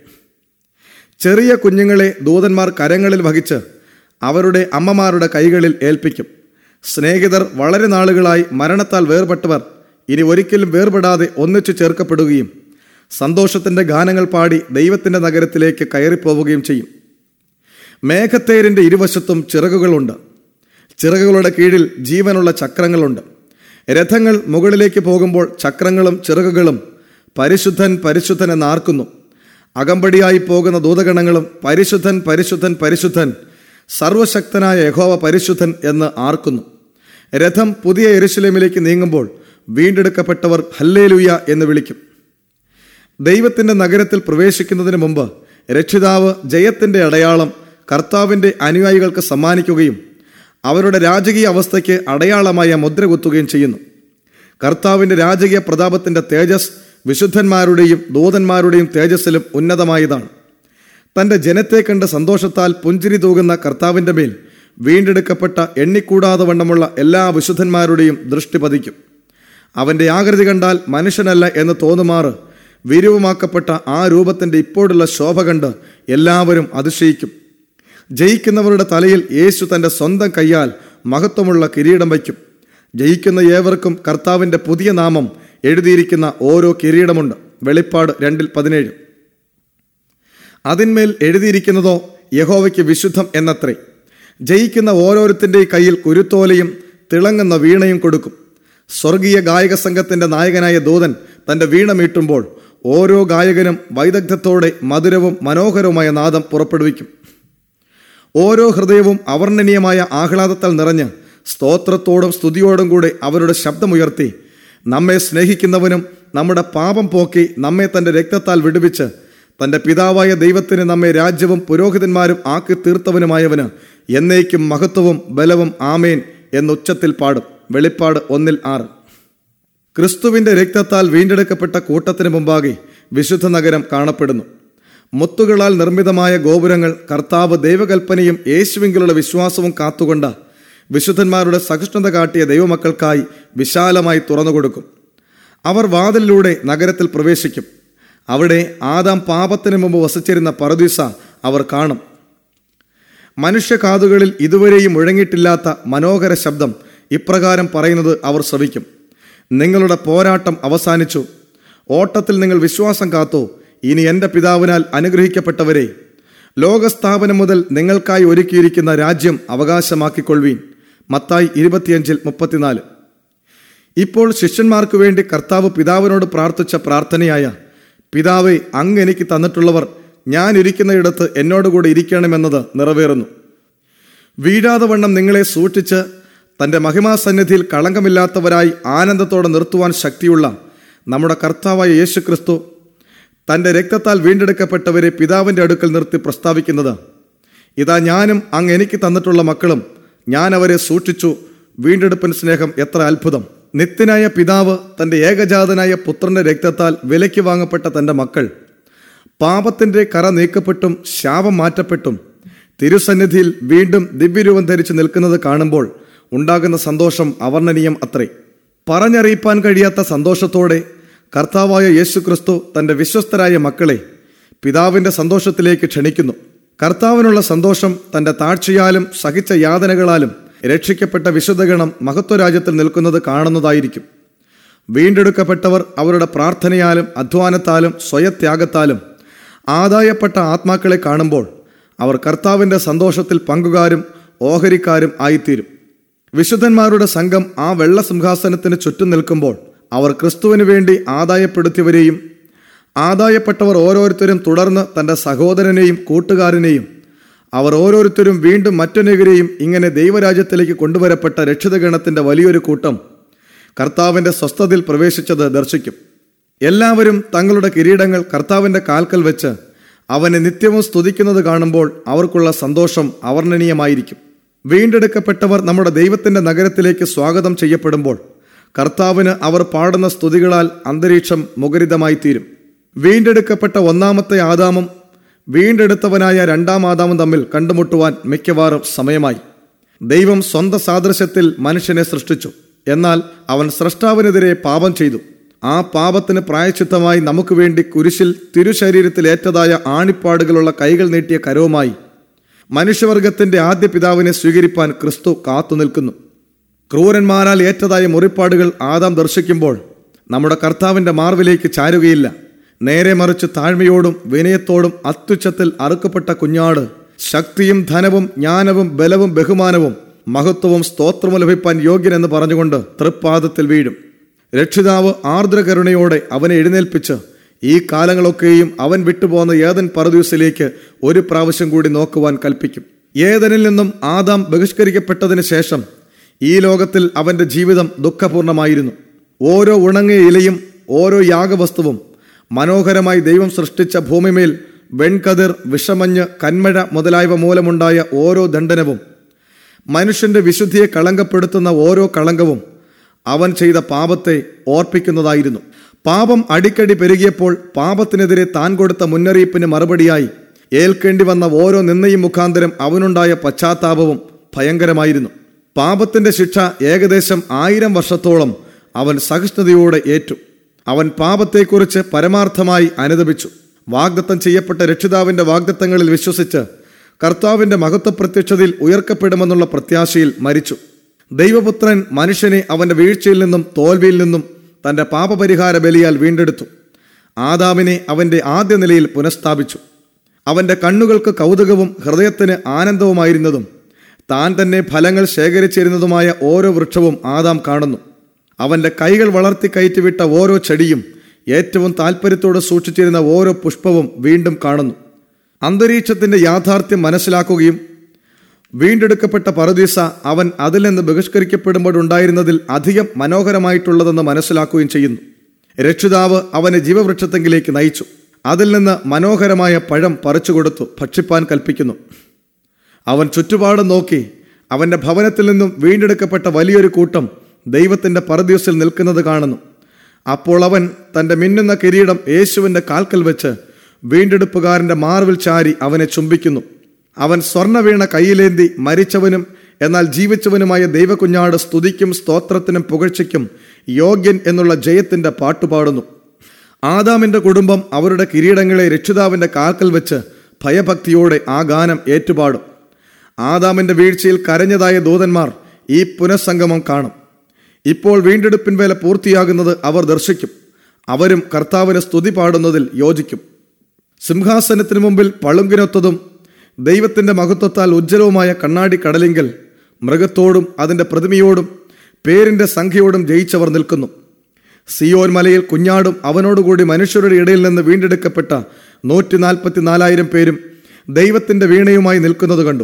ചെറിയ കുഞ്ഞുങ്ങളെ ദൂതന്മാർ കരങ്ങളിൽ വഹിച്ച് അവരുടെ അമ്മമാരുടെ കൈകളിൽ ഏൽപ്പിക്കും സ്നേഹിതർ വളരെ നാളുകളായി മരണത്താൽ വേർപെട്ടവർ ഇനി ഒരിക്കലും വേർപെടാതെ ഒന്നിച്ചു ചേർക്കപ്പെടുകയും സന്തോഷത്തിന്റെ ഗാനങ്ങൾ പാടി ദൈവത്തിന്റെ നഗരത്തിലേക്ക് കയറിപ്പോവുകയും ചെയ്യും മേഘത്തേരിന്റെ ഇരുവശത്തും ചിറകുകളുണ്ട് ചിറകുകളുടെ കീഴിൽ ജീവനുള്ള ചക്രങ്ങളുണ്ട് രഥങ്ങൾ മുകളിലേക്ക് പോകുമ്പോൾ ചക്രങ്ങളും ചിറകുകളും പരിശുദ്ധൻ പരിശുദ്ധൻ എന്നാർക്കുന്നു അകമ്പടിയായി പോകുന്ന ദൂതഗണങ്ങളും പരിശുദ്ധൻ പരിശുദ്ധൻ പരിശുദ്ധൻ സർവശക്തനായ യഹോവ പരിശുദ്ധൻ എന്ന് ആർക്കുന്നു രഥം പുതിയ എരുശലേമിലേക്ക് നീങ്ങുമ്പോൾ വീണ്ടെടുക്കപ്പെട്ടവർ ഹല്ലേലുയ എന്ന് വിളിക്കും ദൈവത്തിന്റെ നഗരത്തിൽ പ്രവേശിക്കുന്നതിന് മുമ്പ് രക്ഷിതാവ് ജയത്തിന്റെ അടയാളം കർത്താവിന്റെ അനുയായികൾക്ക് സമ്മാനിക്കുകയും അവരുടെ രാജകീയ അവസ്ഥയ്ക്ക് അടയാളമായ മുദ്ര കുത്തുകയും ചെയ്യുന്നു കർത്താവിന്റെ രാജകീയ പ്രതാപത്തിന്റെ തേജസ് വിശുദ്ധന്മാരുടെയും ദൂതന്മാരുടെയും തേജസ്സിലും ഉന്നതമായതാണ് തന്റെ ജനത്തെ കണ്ട് സന്തോഷത്താൽ പുഞ്ചിരി തൂകുന്ന കർത്താവിന്റെ മേൽ വീണ്ടെടുക്കപ്പെട്ട എണ്ണിക്കൂടാതെ വണ്ണമുള്ള എല്ലാ വിശുദ്ധന്മാരുടെയും ദൃഷ്ടി പതിക്കും അവന്റെ ആകൃതി കണ്ടാൽ മനുഷ്യനല്ല എന്ന് തോന്നുമാറ് വിരൂപമാക്കപ്പെട്ട ആ രൂപത്തിന്റെ ഇപ്പോഴുള്ള ശോഭ കണ്ട് എല്ലാവരും അതിശയിക്കും ജയിക്കുന്നവരുടെ തലയിൽ യേശു തന്റെ സ്വന്തം കൈയാൽ മഹത്വമുള്ള കിരീടം വയ്ക്കും ജയിക്കുന്ന ഏവർക്കും കർത്താവിന്റെ പുതിയ നാമം എഴുതിയിരിക്കുന്ന ഓരോ കിരീടമുണ്ട് വെളിപ്പാട് രണ്ടിൽ പതിനേഴ് അതിന്മേൽ എഴുതിയിരിക്കുന്നതോ യഹോവയ്ക്ക് വിശുദ്ധം എന്നത്രേ ജയിക്കുന്ന ഓരോരുത്തന്റെ കയ്യിൽ കുരുത്തോലയും തിളങ്ങുന്ന വീണയും കൊടുക്കും സ്വർഗീയ ഗായക സംഘത്തിന്റെ നായകനായ ദൂതൻ തന്റെ വീണ മീട്ടുമ്പോൾ ഓരോ ഗായകനും വൈദഗ്ധ്യത്തോടെ മധുരവും മനോഹരവുമായ നാദം പുറപ്പെടുവിക്കും ഓരോ ഹൃദയവും അവർണ്ണനീയമായ ആഹ്ലാദത്താൽ നിറഞ്ഞ് സ്തോത്രത്തോടും സ്തുതിയോടും കൂടെ അവരുടെ ശബ്ദമുയർത്തി നമ്മെ സ്നേഹിക്കുന്നവനും നമ്മുടെ പാപം പോക്കി നമ്മെ തന്റെ രക്തത്താൽ വിടുവിച്ച് തന്റെ പിതാവായ ദൈവത്തിന് നമ്മെ രാജ്യവും പുരോഹിതന്മാരും ആക്കി തീർത്തവനുമായവന് എന്നേക്കും മഹത്വവും ബലവും ആമേൻ എന്നുച്ചത്തിൽ പാടും വെളിപ്പാട് ഒന്നിൽ ആറ് ക്രിസ്തുവിന്റെ രക്തത്താൽ വീണ്ടെടുക്കപ്പെട്ട കൂട്ടത്തിന് മുമ്പാകെ വിശുദ്ധ നഗരം കാണപ്പെടുന്നു മുത്തുകളാൽ നിർമ്മിതമായ ഗോപുരങ്ങൾ കർത്താവ് ദൈവകൽപ്പനയും യേശുവിങ്കിലുള്ള വിശ്വാസവും കാത്തുകൊണ്ട വിശുദ്ധന്മാരുടെ സഹിഷ്ണുത കാട്ടിയ ദൈവമക്കൾക്കായി വിശാലമായി തുറന്നുകൊടുക്കും അവർ വാതിലിലൂടെ നഗരത്തിൽ പ്രവേശിക്കും അവിടെ ആദാം പാപത്തിന് മുമ്പ് വസിച്ചിരുന്ന പറുദീസ അവർ കാണും മനുഷ്യ കാതുകളിൽ ഇതുവരെയും മുഴങ്ങിയിട്ടില്ലാത്ത മനോഹര ശബ്ദം ഇപ്രകാരം പറയുന്നത് അവർ ശ്രവിക്കും നിങ്ങളുടെ പോരാട്ടം അവസാനിച്ചു ഓട്ടത്തിൽ നിങ്ങൾ വിശ്വാസം കാത്തു ഇനി എൻ്റെ പിതാവിനാൽ അനുഗ്രഹിക്കപ്പെട്ടവരെ ലോകസ്ഥാപനം മുതൽ നിങ്ങൾക്കായി ഒരുക്കിയിരിക്കുന്ന രാജ്യം അവകാശമാക്കിക്കൊള്ളുവീൻ മത്തായി ഇരുപത്തിയഞ്ചിൽ മുപ്പത്തിനാല് ഇപ്പോൾ ശിഷ്യന്മാർക്ക് വേണ്ടി കർത്താവ് പിതാവിനോട് പ്രാർത്ഥിച്ച പ്രാർത്ഥനയായ പിതാവെ അങ്ങ് എനിക്ക് തന്നിട്ടുള്ളവർ ഞാൻ ഇരിക്കുന്നയിടത്ത് എന്നോടുകൂടി ഇരിക്കണമെന്നത് നിറവേറുന്നു വീഴാതെ വണ്ണം നിങ്ങളെ സൂക്ഷിച്ച് തന്റെ മഹിമാസന്നിധിയിൽ കളങ്കമില്ലാത്തവരായി ആനന്ദത്തോടെ നിർത്തുവാൻ ശക്തിയുള്ള നമ്മുടെ കർത്താവായ യേശു ക്രിസ്തു തന്റെ രക്തത്താൽ വീണ്ടെടുക്കപ്പെട്ടവരെ പിതാവിന്റെ അടുക്കൽ നിർത്തി പ്രസ്താവിക്കുന്നത് ഇതാ ഞാനും അങ്ങ് എനിക്ക് തന്നിട്ടുള്ള മക്കളും ഞാൻ അവരെ സൂക്ഷിച്ചു വീണ്ടെടുപ്പിൻ സ്നേഹം എത്ര അത്ഭുതം നിത്യനായ പിതാവ് തന്റെ ഏകജാതനായ പുത്രന്റെ രക്തത്താൽ വിലയ്ക്ക് വാങ്ങപ്പെട്ട തന്റെ മക്കൾ പാപത്തിന്റെ കറ നീക്കപ്പെട്ടും ശാപം മാറ്റപ്പെട്ടും തിരുസന്നിധിയിൽ വീണ്ടും ദിവ്യരൂപം ധരിച്ചു നിൽക്കുന്നത് കാണുമ്പോൾ ഉണ്ടാകുന്ന സന്തോഷം അവർണ്ണനീയം അത്രേ പറഞ്ഞറിയിപ്പാൻ കഴിയാത്ത സന്തോഷത്തോടെ കർത്താവായ യേശുക്രിസ്തു തന്റെ വിശ്വസ്തരായ മക്കളെ പിതാവിന്റെ സന്തോഷത്തിലേക്ക് ക്ഷണിക്കുന്നു കർത്താവിനുള്ള സന്തോഷം തന്റെ താഴ്ചയാലും സഹിച്ച യാതനകളാലും രക്ഷിക്കപ്പെട്ട വിശുദ്ധഗണം മഹത്വരാജ്യത്തിൽ നിൽക്കുന്നത് കാണുന്നതായിരിക്കും വീണ്ടെടുക്കപ്പെട്ടവർ അവരുടെ പ്രാർത്ഥനയാലും അധ്വാനത്താലും സ്വയത്യാഗത്താലും ആദായപ്പെട്ട ആത്മാക്കളെ കാണുമ്പോൾ അവർ കർത്താവിന്റെ സന്തോഷത്തിൽ പങ്കുകാരും ഓഹരിക്കാരും ആയിത്തീരും വിശുദ്ധന്മാരുടെ സംഘം ആ വെള്ള സിംഹാസനത്തിന് ചുറ്റും നിൽക്കുമ്പോൾ അവർ ക്രിസ്തുവിന് വേണ്ടി ആദായപ്പെടുത്തിയവരെയും ആദായപ്പെട്ടവർ ഓരോരുത്തരും തുടർന്ന് തന്റെ സഹോദരനെയും കൂട്ടുകാരനെയും അവർ ഓരോരുത്തരും വീണ്ടും മറ്റനേകരെയും ഇങ്ങനെ ദൈവരാജ്യത്തിലേക്ക് കൊണ്ടുവരപ്പെട്ട രക്ഷിതഗണത്തിന്റെ വലിയൊരു കൂട്ടം കർത്താവിന്റെ സ്വസ്ഥതയിൽ പ്രവേശിച്ചത് ദർശിക്കും എല്ലാവരും തങ്ങളുടെ കിരീടങ്ങൾ കർത്താവിന്റെ കാൽക്കൽ വെച്ച് അവനെ നിത്യവും സ്തുതിക്കുന്നത് കാണുമ്പോൾ അവർക്കുള്ള സന്തോഷം അവർണ്ണനീയമായിരിക്കും വീണ്ടെടുക്കപ്പെട്ടവർ നമ്മുടെ ദൈവത്തിന്റെ നഗരത്തിലേക്ക് സ്വാഗതം ചെയ്യപ്പെടുമ്പോൾ കർത്താവിന് അവർ പാടുന്ന സ്തുതികളാൽ അന്തരീക്ഷം മുഖരിതമായി തീരും വീണ്ടെടുക്കപ്പെട്ട ഒന്നാമത്തെ ആദാമും വീണ്ടെടുത്തവനായ രണ്ടാം ആദാമും തമ്മിൽ കണ്ടുമുട്ടുവാൻ മിക്കവാറും സമയമായി ദൈവം സ്വന്തം സാദൃശ്യത്തിൽ മനുഷ്യനെ സൃഷ്ടിച്ചു എന്നാൽ അവൻ സ്രഷ്ടാവിനെതിരെ പാപം ചെയ്തു ആ പാപത്തിന് പ്രായച്ചിത്തമായി നമുക്ക് വേണ്ടി കുരിശിൽ തിരുശരീരത്തിൽ ഏറ്റതായ ആണിപ്പാടുകളുള്ള കൈകൾ നീട്ടിയ കരവുമായി മനുഷ്യവർഗത്തിന്റെ ആദ്യ പിതാവിനെ സ്വീകരിപ്പാൻ ക്രിസ്തു കാത്തു നിൽക്കുന്നു ക്രൂരന്മാരാൽ ഏറ്റതായ മുറിപ്പാടുകൾ ആദാം ദർശിക്കുമ്പോൾ നമ്മുടെ കർത്താവിന്റെ മാർവിലേക്ക് ചാരുകയില്ല നേരെ മറിച്ച് താഴ്മയോടും വിനയത്തോടും അത്യുച്ചത്തിൽ അറുക്കപ്പെട്ട കുഞ്ഞാട് ശക്തിയും ധനവും ജ്ഞാനവും ബലവും ബഹുമാനവും മഹത്വവും സ്തോത്രവും ലഭിപ്പാൻ യോഗ്യനെന്ന് പറഞ്ഞുകൊണ്ട് തൃപ്പാദത്തിൽ വീഴും രക്ഷിതാവ് ആർദ്രകരുണയോടെ അവനെ എഴുന്നേൽപ്പിച്ച് ഈ കാലങ്ങളൊക്കെയും അവൻ വിട്ടുപോകുന്ന ഏതൻ പരദൂസിലേക്ക് ഒരു പ്രാവശ്യം കൂടി നോക്കുവാൻ കൽപ്പിക്കും ഏതനിൽ നിന്നും ആദാം ബഹിഷ്കരിക്കപ്പെട്ടതിന് ശേഷം ഈ ലോകത്തിൽ അവന്റെ ജീവിതം ദുഃഖപൂർണമായിരുന്നു ഓരോ ഉണങ്ങിയ ഇലയും ഓരോ യാഗവസ്തുവും മനോഹരമായി ദൈവം സൃഷ്ടിച്ച ഭൂമിമേൽ വെൺകതിർ വിഷമഞ്ഞ് കന്മഴ മുതലായവ മൂലമുണ്ടായ ഓരോ ദണ്ഡനവും മനുഷ്യന്റെ വിശുദ്ധിയെ കളങ്കപ്പെടുത്തുന്ന ഓരോ കളങ്കവും അവൻ ചെയ്ത പാപത്തെ ഓർപ്പിക്കുന്നതായിരുന്നു പാപം അടിക്കടി പെരുകിയപ്പോൾ പാപത്തിനെതിരെ താൻ കൊടുത്ത മുന്നറിയിപ്പിന് മറുപടിയായി ഏൽക്കേണ്ടി വന്ന ഓരോ നിന്നയും മുഖാന്തരം അവനുണ്ടായ പശ്ചാത്താപവും ഭയങ്കരമായിരുന്നു പാപത്തിന്റെ ശിക്ഷ ഏകദേശം ആയിരം വർഷത്തോളം അവൻ സഹിഷ്ണുതയോടെ ഏറ്റു അവൻ പാപത്തെക്കുറിച്ച് പരമാർത്ഥമായി അനുദപിച്ചു വാഗ്ദത്തം ചെയ്യപ്പെട്ട രക്ഷിതാവിന്റെ വാഗ്ദത്തങ്ങളിൽ വിശ്വസിച്ച് കർത്താവിന്റെ മഹത്വ പ്രത്യക്ഷതയിൽ ഉയർക്കപ്പെടുമെന്നുള്ള പ്രത്യാശയിൽ മരിച്ചു ദൈവപുത്രൻ മനുഷ്യനെ അവന്റെ വീഴ്ചയിൽ നിന്നും തോൽവിയിൽ നിന്നും തന്റെ പാപപരിഹാര ബലിയാൽ വീണ്ടെടുത്തു ആദാമിനെ അവന്റെ ആദ്യ നിലയിൽ പുനഃസ്ഥാപിച്ചു അവന്റെ കണ്ണുകൾക്ക് കൗതുകവും ഹൃദയത്തിന് ആനന്ദവുമായിരുന്നതും താൻ തന്നെ ഫലങ്ങൾ ശേഖരിച്ചിരുന്നതുമായ ഓരോ വൃക്ഷവും ആദാം കാണുന്നു അവന്റെ കൈകൾ വളർത്തി കയറ്റിവിട്ട ഓരോ ചെടിയും ഏറ്റവും താല്പര്യത്തോടെ സൂക്ഷിച്ചിരുന്ന ഓരോ പുഷ്പവും വീണ്ടും കാണുന്നു അന്തരീക്ഷത്തിന്റെ യാഥാർത്ഥ്യം മനസ്സിലാക്കുകയും വീണ്ടെടുക്കപ്പെട്ട പരദീസ അവൻ അതിൽ നിന്ന് ബഹിഷ്കരിക്കപ്പെടുമ്പോഴുണ്ടായിരുന്നതിൽ അധികം മനോഹരമായിട്ടുള്ളതെന്ന് മനസ്സിലാക്കുകയും ചെയ്യുന്നു രക്ഷിതാവ് അവനെ ജീവവൃക്ഷത്തെങ്കിലേക്ക് നയിച്ചു അതിൽ നിന്ന് മനോഹരമായ പഴം പറിച്ചു കൊടുത്തു ഭക്ഷിപ്പാൻ കൽപ്പിക്കുന്നു അവൻ ചുറ്റുപാടും നോക്കി അവന്റെ ഭവനത്തിൽ നിന്നും വീണ്ടെടുക്കപ്പെട്ട വലിയൊരു കൂട്ടം ദൈവത്തിന്റെ പരദീസിൽ നിൽക്കുന്നത് കാണുന്നു അപ്പോൾ അവൻ തന്റെ മിന്നുന്ന കിരീടം യേശുവിന്റെ കാൽക്കൽ വെച്ച് വീണ്ടെടുപ്പുകാരന്റെ മാർവിൽ ചാരി അവനെ ചുംബിക്കുന്നു അവൻ സ്വർണ്ണവീണ കയ്യിലേന്തി മരിച്ചവനും എന്നാൽ ജീവിച്ചവനുമായ ദൈവകുഞ്ഞാട് സ്തുതിക്കും സ്തോത്രത്തിനും പുകഴ്ചയ്ക്കും യോഗ്യൻ എന്നുള്ള ജയത്തിന്റെ പാട്ടുപാടുന്നു ആദാമിന്റെ കുടുംബം അവരുടെ കിരീടങ്ങളെ രക്ഷിതാവിന്റെ കാൽക്കൽ വെച്ച് ഭയഭക്തിയോടെ ആ ഗാനം ഏറ്റുപാടും ആദാമിന്റെ വീഴ്ചയിൽ കരഞ്ഞതായ ദൂതന്മാർ ഈ പുനഃസംഗമം കാണും ഇപ്പോൾ വീണ്ടെടുപ്പിൻ വേല പൂർത്തിയാകുന്നത് അവർ ദർശിക്കും അവരും കർത്താവിന് സ്തുതി പാടുന്നതിൽ യോജിക്കും സിംഹാസനത്തിനു മുമ്പിൽ പളുങ്കിനൊത്തതും ദൈവത്തിന്റെ മഹത്വത്താൽ ഉജ്ജ്വലവുമായ കണ്ണാടി കടലിങ്കൽ മൃഗത്തോടും അതിന്റെ പ്രതിമയോടും പേരിന്റെ സംഖ്യയോടും ജയിച്ചവർ നിൽക്കുന്നു സിയോൻ മലയിൽ കുഞ്ഞാടും അവനോടുകൂടി മനുഷ്യരുടെ ഇടയിൽ നിന്ന് വീണ്ടെടുക്കപ്പെട്ട നൂറ്റി നാൽപ്പത്തിനാലായിരം പേരും ദൈവത്തിന്റെ വീണയുമായി നിൽക്കുന്നത് കണ്ടു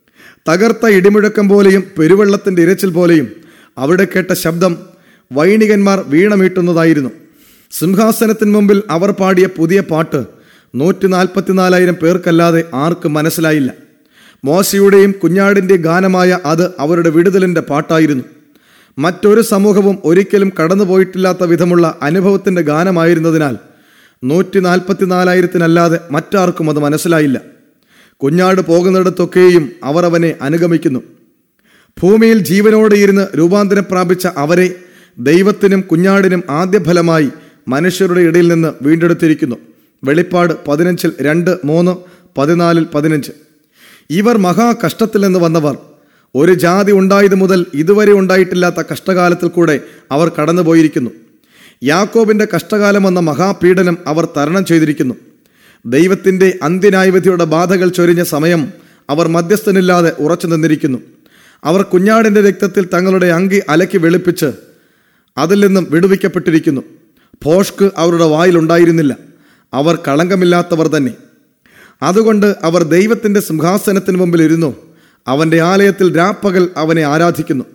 തകർത്ത ഇടിമുഴക്കം പോലെയും പെരുവെള്ളത്തിന്റെ ഇരച്ചിൽ പോലെയും അവിടെ കേട്ട ശബ്ദം വൈണികന്മാർ വീണമീട്ടുന്നതായിരുന്നു സിംഹാസനത്തിന് മുമ്പിൽ അവർ പാടിയ പുതിയ പാട്ട് നൂറ്റി നാൽപ്പത്തിനാലായിരം പേർക്കല്ലാതെ ആർക്കും മനസ്സിലായില്ല മോശയുടെയും കുഞ്ഞാടിന്റെ ഗാനമായ അത് അവരുടെ വിടുതലിന്റെ പാട്ടായിരുന്നു മറ്റൊരു സമൂഹവും ഒരിക്കലും കടന്നുപോയിട്ടില്ലാത്ത വിധമുള്ള അനുഭവത്തിന്റെ ഗാനമായിരുന്നതിനാൽ നൂറ്റി നാൽപ്പത്തിനാലായിരത്തിനല്ലാതെ മറ്റാർക്കും അത് മനസ്സിലായില്ല കുഞ്ഞാട് പോകുന്നിടത്തൊക്കെയും അവർ അവനെ അനുഗമിക്കുന്നു ഭൂമിയിൽ ജീവനോടെ ഇരുന്ന് രൂപാന്തരം പ്രാപിച്ച അവരെ ദൈവത്തിനും കുഞ്ഞാടിനും ആദ്യഫലമായി മനുഷ്യരുടെ ഇടയിൽ നിന്ന് വീണ്ടെടുത്തിരിക്കുന്നു വെളിപ്പാട് പതിനഞ്ചിൽ രണ്ട് മൂന്ന് പതിനാലിൽ പതിനഞ്ച് ഇവർ മഹാകഷ്ടത്തിൽ നിന്ന് വന്നവർ ഒരു ജാതി ഉണ്ടായത് മുതൽ ഇതുവരെ ഉണ്ടായിട്ടില്ലാത്ത കഷ്ടകാലത്തിൽ കൂടെ അവർ കടന്നുപോയിരിക്കുന്നു യാക്കോബിന്റെ കഷ്ടകാലം എന്ന മഹാപീഡനം അവർ തരണം ചെയ്തിരിക്കുന്നു ദൈവത്തിന്റെ അന്ത്യന്യായവിധിയുടെ ബാധകൾ ചൊരിഞ്ഞ സമയം അവർ മധ്യസ്ഥനില്ലാതെ ഉറച്ചു നിന്നിരിക്കുന്നു അവർ കുഞ്ഞാടിന്റെ രക്തത്തിൽ തങ്ങളുടെ അങ്കി അലക്കി വെളുപ്പിച്ച് അതിൽ നിന്നും വിടുവിക്കപ്പെട്ടിരിക്കുന്നു ഭോഷ്ക് അവരുടെ വായിലുണ്ടായിരുന്നില്ല അവർ കളങ്കമില്ലാത്തവർ തന്നെ അതുകൊണ്ട് അവർ ദൈവത്തിന്റെ സിംഹാസനത്തിന് മുമ്പിൽ ഇരുന്നു അവന്റെ ആലയത്തിൽ രാപ്പകൽ അവനെ ആരാധിക്കുന്നു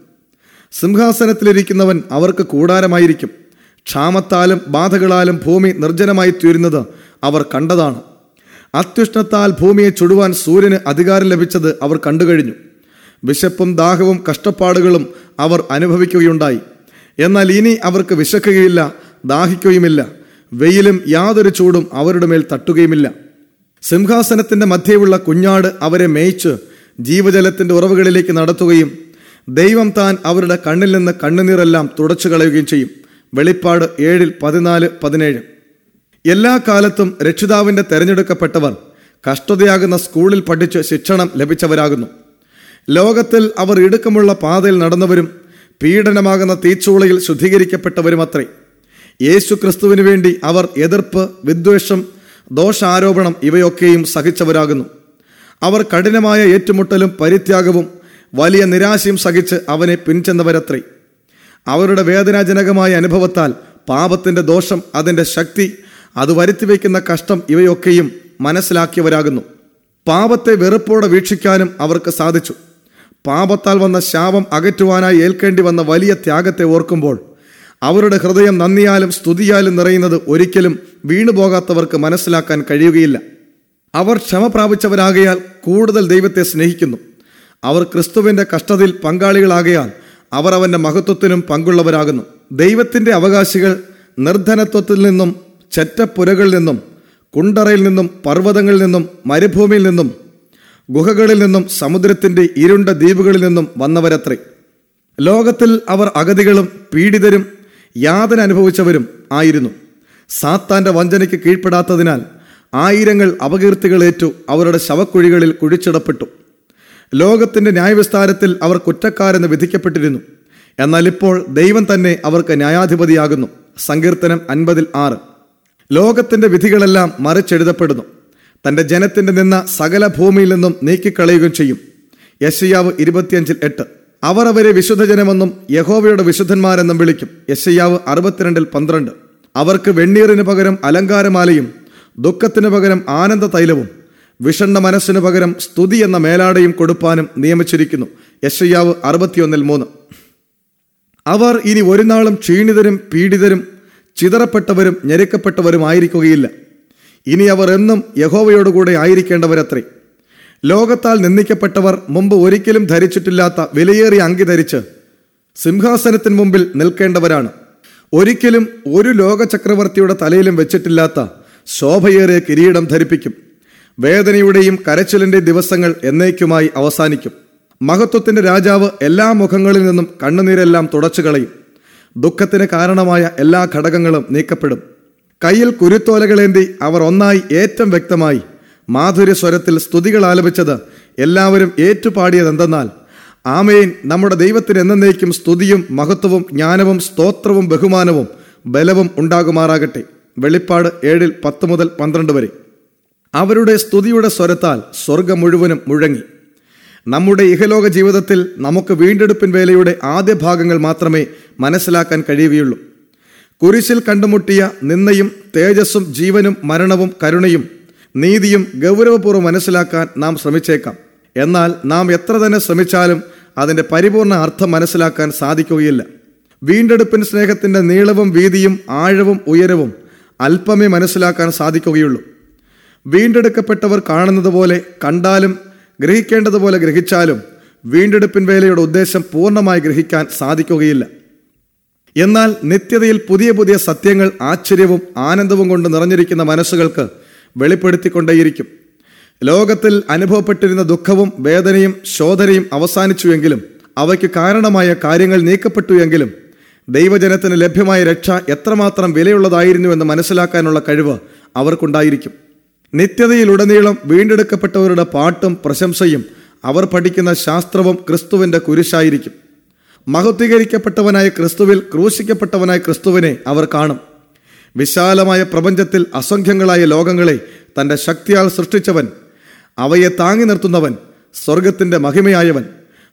സിംഹാസനത്തിലിരിക്കുന്നവൻ അവർക്ക് കൂടാരമായിരിക്കും ക്ഷാമത്താലും ബാധകളാലും ഭൂമി നിർജ്ജനമായി തീരുന്നത് അവർ കണ്ടതാണ് അത്യുഷ്ണത്താൽ ഭൂമിയെ ചുടുവാൻ സൂര്യന് അധികാരം ലഭിച്ചത് അവർ കണ്ടുകഴിഞ്ഞു വിശപ്പും ദാഹവും കഷ്ടപ്പാടുകളും അവർ അനുഭവിക്കുകയുണ്ടായി എന്നാൽ ഇനി അവർക്ക് വിശക്കുകയില്ല ദാഹിക്കുകയുമില്ല വെയിലും യാതൊരു ചൂടും അവരുടെ മേൽ തട്ടുകയുമില്ല സിംഹാസനത്തിന്റെ മധ്യയുള്ള കുഞ്ഞാട് അവരെ മേയിച്ച് ജീവജലത്തിന്റെ ഉറവുകളിലേക്ക് നടത്തുകയും ദൈവം താൻ അവരുടെ കണ്ണിൽ നിന്ന് കണ്ണുനീരെല്ലാം തുടച്ചു കളയുകയും ചെയ്യും വെളിപ്പാട് ഏഴിൽ പതിനാല് പതിനേഴ് എല്ലാ കാലത്തും രക്ഷിതാവിന്റെ തെരഞ്ഞെടുക്കപ്പെട്ടവർ കഷ്ടതയാകുന്ന സ്കൂളിൽ പഠിച്ച് ശിക്ഷണം ലഭിച്ചവരാകുന്നു ലോകത്തിൽ അവർ ഇടുക്കമുള്ള പാതയിൽ നടന്നവരും പീഡനമാകുന്ന തീച്ചൂളയിൽ ശുദ്ധീകരിക്കപ്പെട്ടവരുമത്രേ യേശു ക്രിസ്തുവിനു വേണ്ടി അവർ എതിർപ്പ് വിദ്വേഷം ദോഷാരോപണം ഇവയൊക്കെയും സഹിച്ചവരാകുന്നു അവർ കഠിനമായ ഏറ്റുമുട്ടലും പരിത്യാഗവും വലിയ നിരാശയും സഹിച്ച് അവനെ പിൻചെന്നവരത്രേ അവരുടെ വേദനാജനകമായ അനുഭവത്താൽ പാപത്തിന്റെ ദോഷം അതിന്റെ ശക്തി അത് വരുത്തിവെക്കുന്ന കഷ്ടം ഇവയൊക്കെയും മനസ്സിലാക്കിയവരാകുന്നു പാപത്തെ വെറുപ്പോടെ വീക്ഷിക്കാനും അവർക്ക് സാധിച്ചു പാപത്താൽ വന്ന ശാപം അകറ്റുവാനായി ഏൽക്കേണ്ടി വന്ന വലിയ ത്യാഗത്തെ ഓർക്കുമ്പോൾ അവരുടെ ഹൃദയം നന്ദിയാലും സ്തുതിയാലും നിറയുന്നത് ഒരിക്കലും വീണുപോകാത്തവർക്ക് മനസ്സിലാക്കാൻ കഴിയുകയില്ല അവർ ക്ഷമ പ്രാപിച്ചവരാകയാൽ കൂടുതൽ ദൈവത്തെ സ്നേഹിക്കുന്നു അവർ ക്രിസ്തുവിന്റെ കഷ്ടതയിൽ പങ്കാളികളാകയാൽ അവർ അവന്റെ മഹത്വത്തിനും പങ്കുള്ളവരാകുന്നു ദൈവത്തിന്റെ അവകാശികൾ നിർധനത്വത്തിൽ നിന്നും ചെറ്റപ്പുരകളിൽ നിന്നും കുണ്ടറയിൽ നിന്നും പർവ്വതങ്ങളിൽ നിന്നും മരുഭൂമിയിൽ നിന്നും ഗുഹകളിൽ നിന്നും സമുദ്രത്തിന്റെ ഇരുണ്ട ദ്വീപുകളിൽ നിന്നും വന്നവരത്രേ ലോകത്തിൽ അവർ അഗതികളും പീഡിതരും യാതന അനുഭവിച്ചവരും ആയിരുന്നു സാത്താന്റെ വഞ്ചനയ്ക്ക് കീഴ്പ്പെടാത്തതിനാൽ ആയിരങ്ങൾ അപകീർത്തികളേറ്റു അവരുടെ ശവക്കുഴികളിൽ കുഴിച്ചിടപ്പെട്ടു ലോകത്തിന്റെ ന്യായവിസ്താരത്തിൽ അവർ കുറ്റക്കാരെന്ന് വിധിക്കപ്പെട്ടിരുന്നു എന്നാൽ ഇപ്പോൾ ദൈവം തന്നെ അവർക്ക് ന്യായാധിപതിയാകുന്നു സങ്കീർത്തനം അൻപതിൽ ആറ് ലോകത്തിന്റെ വിധികളെല്ലാം മറിച്ചെഴുതപ്പെടുന്നു തന്റെ ജനത്തിന്റെ നിന്ന സകല ഭൂമിയിൽ നിന്നും നീക്കിക്കളയുകയും ചെയ്യും യശയ്യാവ് ഇരുപത്തിയഞ്ചിൽ എട്ട് അവർ അവരെ വിശുദ്ധജനമെന്നും യഹോവയുടെ വിശുദ്ധന്മാരെന്നും വിളിക്കും യശയ്യാവ് അറുപത്തിരണ്ടിൽ പന്ത്രണ്ട് അവർക്ക് വെണ്ണീറിന് പകരം അലങ്കാരമാലയും ദുഃഖത്തിന് പകരം ആനന്ദ തൈലവും വിഷണ്ണ മനസ്സിന് പകരം സ്തുതി എന്ന മേലാടയും കൊടുപ്പാനും നിയമിച്ചിരിക്കുന്നു യശയ്യാവ് അറുപത്തിയൊന്നിൽ മൂന്ന് അവർ ഇനി ഒരു നാളും ക്ഷീണിതരും പീഡിതരും ചിതറപ്പെട്ടവരും ഞെരുക്കപ്പെട്ടവരുമായിരിക്കുകയില്ല ഇനി അവർ എന്നും യഹോവയോടുകൂടെ ആയിരിക്കേണ്ടവരത്രേ ലോകത്താൽ നിന്ദിക്കപ്പെട്ടവർ മുമ്പ് ഒരിക്കലും ധരിച്ചിട്ടില്ലാത്ത വിലയേറിയ അങ്കി ധരിച്ച് സിംഹാസനത്തിന് മുമ്പിൽ നിൽക്കേണ്ടവരാണ് ഒരിക്കലും ഒരു ലോക ചക്രവർത്തിയുടെ തലയിലും വെച്ചിട്ടില്ലാത്ത ശോഭയേറിയ കിരീടം ധരിപ്പിക്കും വേദനയുടെയും കരച്ചിലിന്റെ ദിവസങ്ങൾ എന്നേക്കുമായി അവസാനിക്കും മഹത്വത്തിന്റെ രാജാവ് എല്ലാ മുഖങ്ങളിൽ നിന്നും കണ്ണുനീരെല്ലാം തുടച്ചു കളയും ദുഃഖത്തിന് കാരണമായ എല്ലാ ഘടകങ്ങളും നീക്കപ്പെടും കയ്യിൽ കുരുത്തോലകളേന്തി അവർ ഒന്നായി ഏറ്റവും വ്യക്തമായി മാധുര്യ സ്വരത്തിൽ സ്തുതികൾ ആലപിച്ചത് എല്ലാവരും ഏറ്റുപാടിയതെന്തെന്നാൽ ആമേൻ നമ്മുടെ ദൈവത്തിന് എന്നേക്കും സ്തുതിയും മഹത്വവും ജ്ഞാനവും സ്തോത്രവും ബഹുമാനവും ബലവും ഉണ്ടാകുമാറാകട്ടെ വെളിപ്പാട് ഏഴിൽ പത്ത് മുതൽ പന്ത്രണ്ട് വരെ അവരുടെ സ്തുതിയുടെ സ്വരത്താൽ സ്വർഗം മുഴുവനും മുഴങ്ങി നമ്മുടെ ഇഹലോക ജീവിതത്തിൽ നമുക്ക് വീണ്ടെടുപ്പിൻ വേലയുടെ ആദ്യ ഭാഗങ്ങൾ മാത്രമേ മനസ്സിലാക്കാൻ കഴിയുകയുള്ളൂ കുരിശിൽ കണ്ടുമുട്ടിയ നിന്നയും തേജസ്സും ജീവനും മരണവും കരുണയും നീതിയും ഗൗരവപൂർവ്വം മനസ്സിലാക്കാൻ നാം ശ്രമിച്ചേക്കാം എന്നാൽ നാം എത്ര തന്നെ ശ്രമിച്ചാലും അതിന്റെ പരിപൂർണ അർത്ഥം മനസ്സിലാക്കാൻ സാധിക്കുകയില്ല വീണ്ടെടുപ്പിൻ സ്നേഹത്തിന്റെ നീളവും വീതിയും ആഴവും ഉയരവും അല്പമേ മനസ്സിലാക്കാൻ സാധിക്കുകയുള്ളൂ വീണ്ടെടുക്കപ്പെട്ടവർ കാണുന്നത് പോലെ കണ്ടാലും ഗ്രഹിക്കേണ്ടതുപോലെ ഗ്രഹിച്ചാലും വീണ്ടെടുപ്പിൻ വേലയുടെ ഉദ്ദേശം പൂർണ്ണമായി ഗ്രഹിക്കാൻ സാധിക്കുകയില്ല എന്നാൽ നിത്യതയിൽ പുതിയ പുതിയ സത്യങ്ങൾ ആശ്ചര്യവും ആനന്ദവും കൊണ്ട് നിറഞ്ഞിരിക്കുന്ന മനസ്സുകൾക്ക് വെളിപ്പെടുത്തിക്കൊണ്ടേയിരിക്കും ലോകത്തിൽ അനുഭവപ്പെട്ടിരുന്ന ദുഃഖവും വേദനയും ശോധനയും അവസാനിച്ചുവെങ്കിലും അവയ്ക്ക് കാരണമായ കാര്യങ്ങൾ നീക്കപ്പെട്ടു എങ്കിലും ദൈവജനത്തിന് ലഭ്യമായ രക്ഷ എത്രമാത്രം വിലയുള്ളതായിരുന്നുവെന്ന് മനസ്സിലാക്കാനുള്ള കഴിവ് അവർക്കുണ്ടായിരിക്കും നിത്യതയിലുടനീളം വീണ്ടെടുക്കപ്പെട്ടവരുടെ പാട്ടും പ്രശംസയും അവർ പഠിക്കുന്ന ശാസ്ത്രവും ക്രിസ്തുവിന്റെ കുരിശായിരിക്കും മഹത്വീകരിക്കപ്പെട്ടവനായ ക്രിസ്തുവിൽ ക്രൂശിക്കപ്പെട്ടവനായ ക്രിസ്തുവിനെ അവർ കാണും വിശാലമായ പ്രപഞ്ചത്തിൽ അസംഖ്യങ്ങളായ ലോകങ്ങളെ തന്റെ ശക്തിയാൽ സൃഷ്ടിച്ചവൻ അവയെ താങ്ങി നിർത്തുന്നവൻ സ്വർഗത്തിന്റെ മഹിമയായവൻ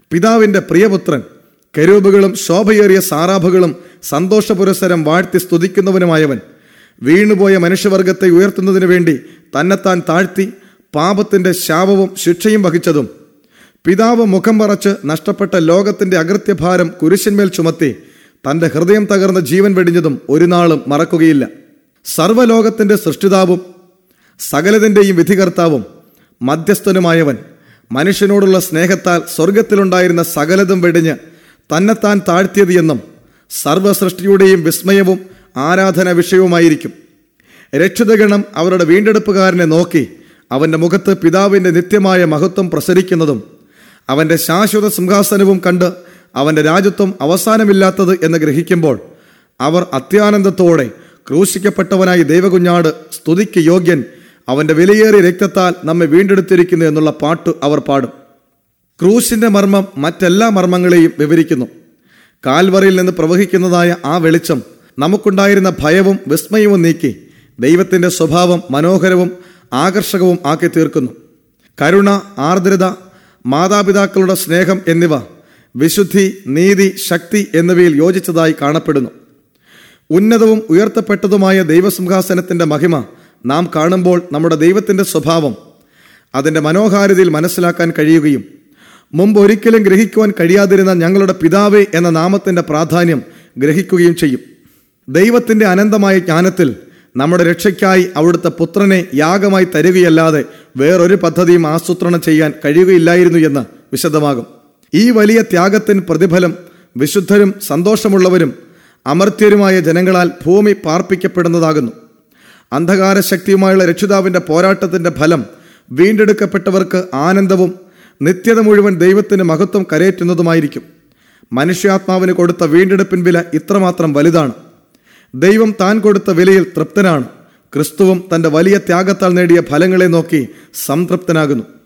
പിതാവിന്റെ പ്രിയപുത്രൻ കരൂപുകളും ശോഭയേറിയ സാറാഭുകളും സന്തോഷപുരസരം വാഴ്ത്തി സ്തുതിക്കുന്നവനുമായവൻ വീണുപോയ മനുഷ്യവർഗത്തെ ഉയർത്തുന്നതിനു വേണ്ടി തന്നെത്താൻ താഴ്ത്തി പാപത്തിന്റെ ശാപവും ശിക്ഷയും വഹിച്ചതും പിതാവ് മുഖം പറച്ച് നഷ്ടപ്പെട്ട ലോകത്തിന്റെ അകൃത്യഭാരം കുരിശന്മേൽ ചുമത്തി തന്റെ ഹൃദയം തകർന്ന ജീവൻ വെടിഞ്ഞതും ഒരു നാളും മറക്കുകയില്ല സർവ്വലോകത്തിന്റെ സൃഷ്ടിതാവും സകലതിൻ്റെയും വിധികർത്താവും മധ്യസ്ഥനുമായവൻ മനുഷ്യനോടുള്ള സ്നേഹത്താൽ സ്വർഗത്തിലുണ്ടായിരുന്ന സകലതും വെടിഞ്ഞ് തന്നെത്താൻ താഴ്ത്തിയത് എന്നും സർവസൃഷ്ടിയുടെയും വിസ്മയവും ആരാധന വിഷയവുമായിരിക്കും രക്ഷിതഗണം അവരുടെ വീണ്ടെടുപ്പുകാരനെ നോക്കി അവന്റെ മുഖത്ത് പിതാവിന്റെ നിത്യമായ മഹത്വം പ്രസരിക്കുന്നതും അവന്റെ ശാശ്വത സിംഹാസനവും കണ്ട് അവന്റെ രാജ്യത്വം അവസാനമില്ലാത്തത് എന്ന് ഗ്രഹിക്കുമ്പോൾ അവർ അത്യാനന്ദത്തോടെ ക്രൂശിക്കപ്പെട്ടവനായി ദൈവകുഞ്ഞാട് സ്തുതിക്ക് യോഗ്യൻ അവന്റെ വിലയേറിയ രക്തത്താൽ നമ്മെ വീണ്ടെടുത്തിരിക്കുന്നു എന്നുള്ള പാട്ട് അവർ പാടും ക്രൂശിന്റെ മർമ്മം മറ്റെല്ലാ മർമ്മങ്ങളെയും വിവരിക്കുന്നു കാൽവറിയിൽ നിന്ന് പ്രവഹിക്കുന്നതായ ആ വെളിച്ചം നമുക്കുണ്ടായിരുന്ന ഭയവും വിസ്മയവും നീക്കി ദൈവത്തിന്റെ സ്വഭാവം മനോഹരവും ആകർഷകവും ആക്കി തീർക്കുന്നു കരുണ ആർദ്രത മാതാപിതാക്കളുടെ സ്നേഹം എന്നിവ വിശുദ്ധി നീതി ശക്തി എന്നിവയിൽ യോജിച്ചതായി കാണപ്പെടുന്നു ഉന്നതവും ഉയർത്തപ്പെട്ടതുമായ ദൈവസിംഹാസനത്തിന്റെ മഹിമ നാം കാണുമ്പോൾ നമ്മുടെ ദൈവത്തിന്റെ സ്വഭാവം അതിന്റെ മനോഹാരിതയിൽ മനസ്സിലാക്കാൻ കഴിയുകയും മുമ്പ് ഒരിക്കലും ഗ്രഹിക്കുവാൻ കഴിയാതിരുന്ന ഞങ്ങളുടെ പിതാവേ എന്ന നാമത്തിന്റെ പ്രാധാന്യം ഗ്രഹിക്കുകയും ചെയ്യും ദൈവത്തിന്റെ അനന്തമായ ജ്ഞാനത്തിൽ നമ്മുടെ രക്ഷയ്ക്കായി അവിടുത്തെ പുത്രനെ യാഗമായി തരികയല്ലാതെ വേറൊരു പദ്ധതിയും ആസൂത്രണം ചെയ്യാൻ കഴിയുകയില്ലായിരുന്നു എന്ന് വിശദമാകും ഈ വലിയ ത്യാഗത്തിന് പ്രതിഫലം വിശുദ്ധരും സന്തോഷമുള്ളവരും അമർത്യരുമായ ജനങ്ങളാൽ ഭൂമി പാർപ്പിക്കപ്പെടുന്നതാകുന്നു അന്ധകാര ശക്തിയുമായുള്ള രക്ഷിതാവിന്റെ പോരാട്ടത്തിന്റെ ഫലം വീണ്ടെടുക്കപ്പെട്ടവർക്ക് ആനന്ദവും നിത്യത മുഴുവൻ ദൈവത്തിന് മഹത്വം കരയേറ്റുന്നതുമായിരിക്കും മനുഷ്യാത്മാവിന് കൊടുത്ത വീണ്ടെടുപ്പിൻ വില ഇത്രമാത്രം വലുതാണ് ദൈവം താൻ കൊടുത്ത വിലയിൽ തൃപ്തനാണ് ക്രിസ്തുവും തന്റെ വലിയ ത്യാഗത്താൽ നേടിയ ഫലങ്ങളെ നോക്കി സംതൃപ്തനാകുന്നു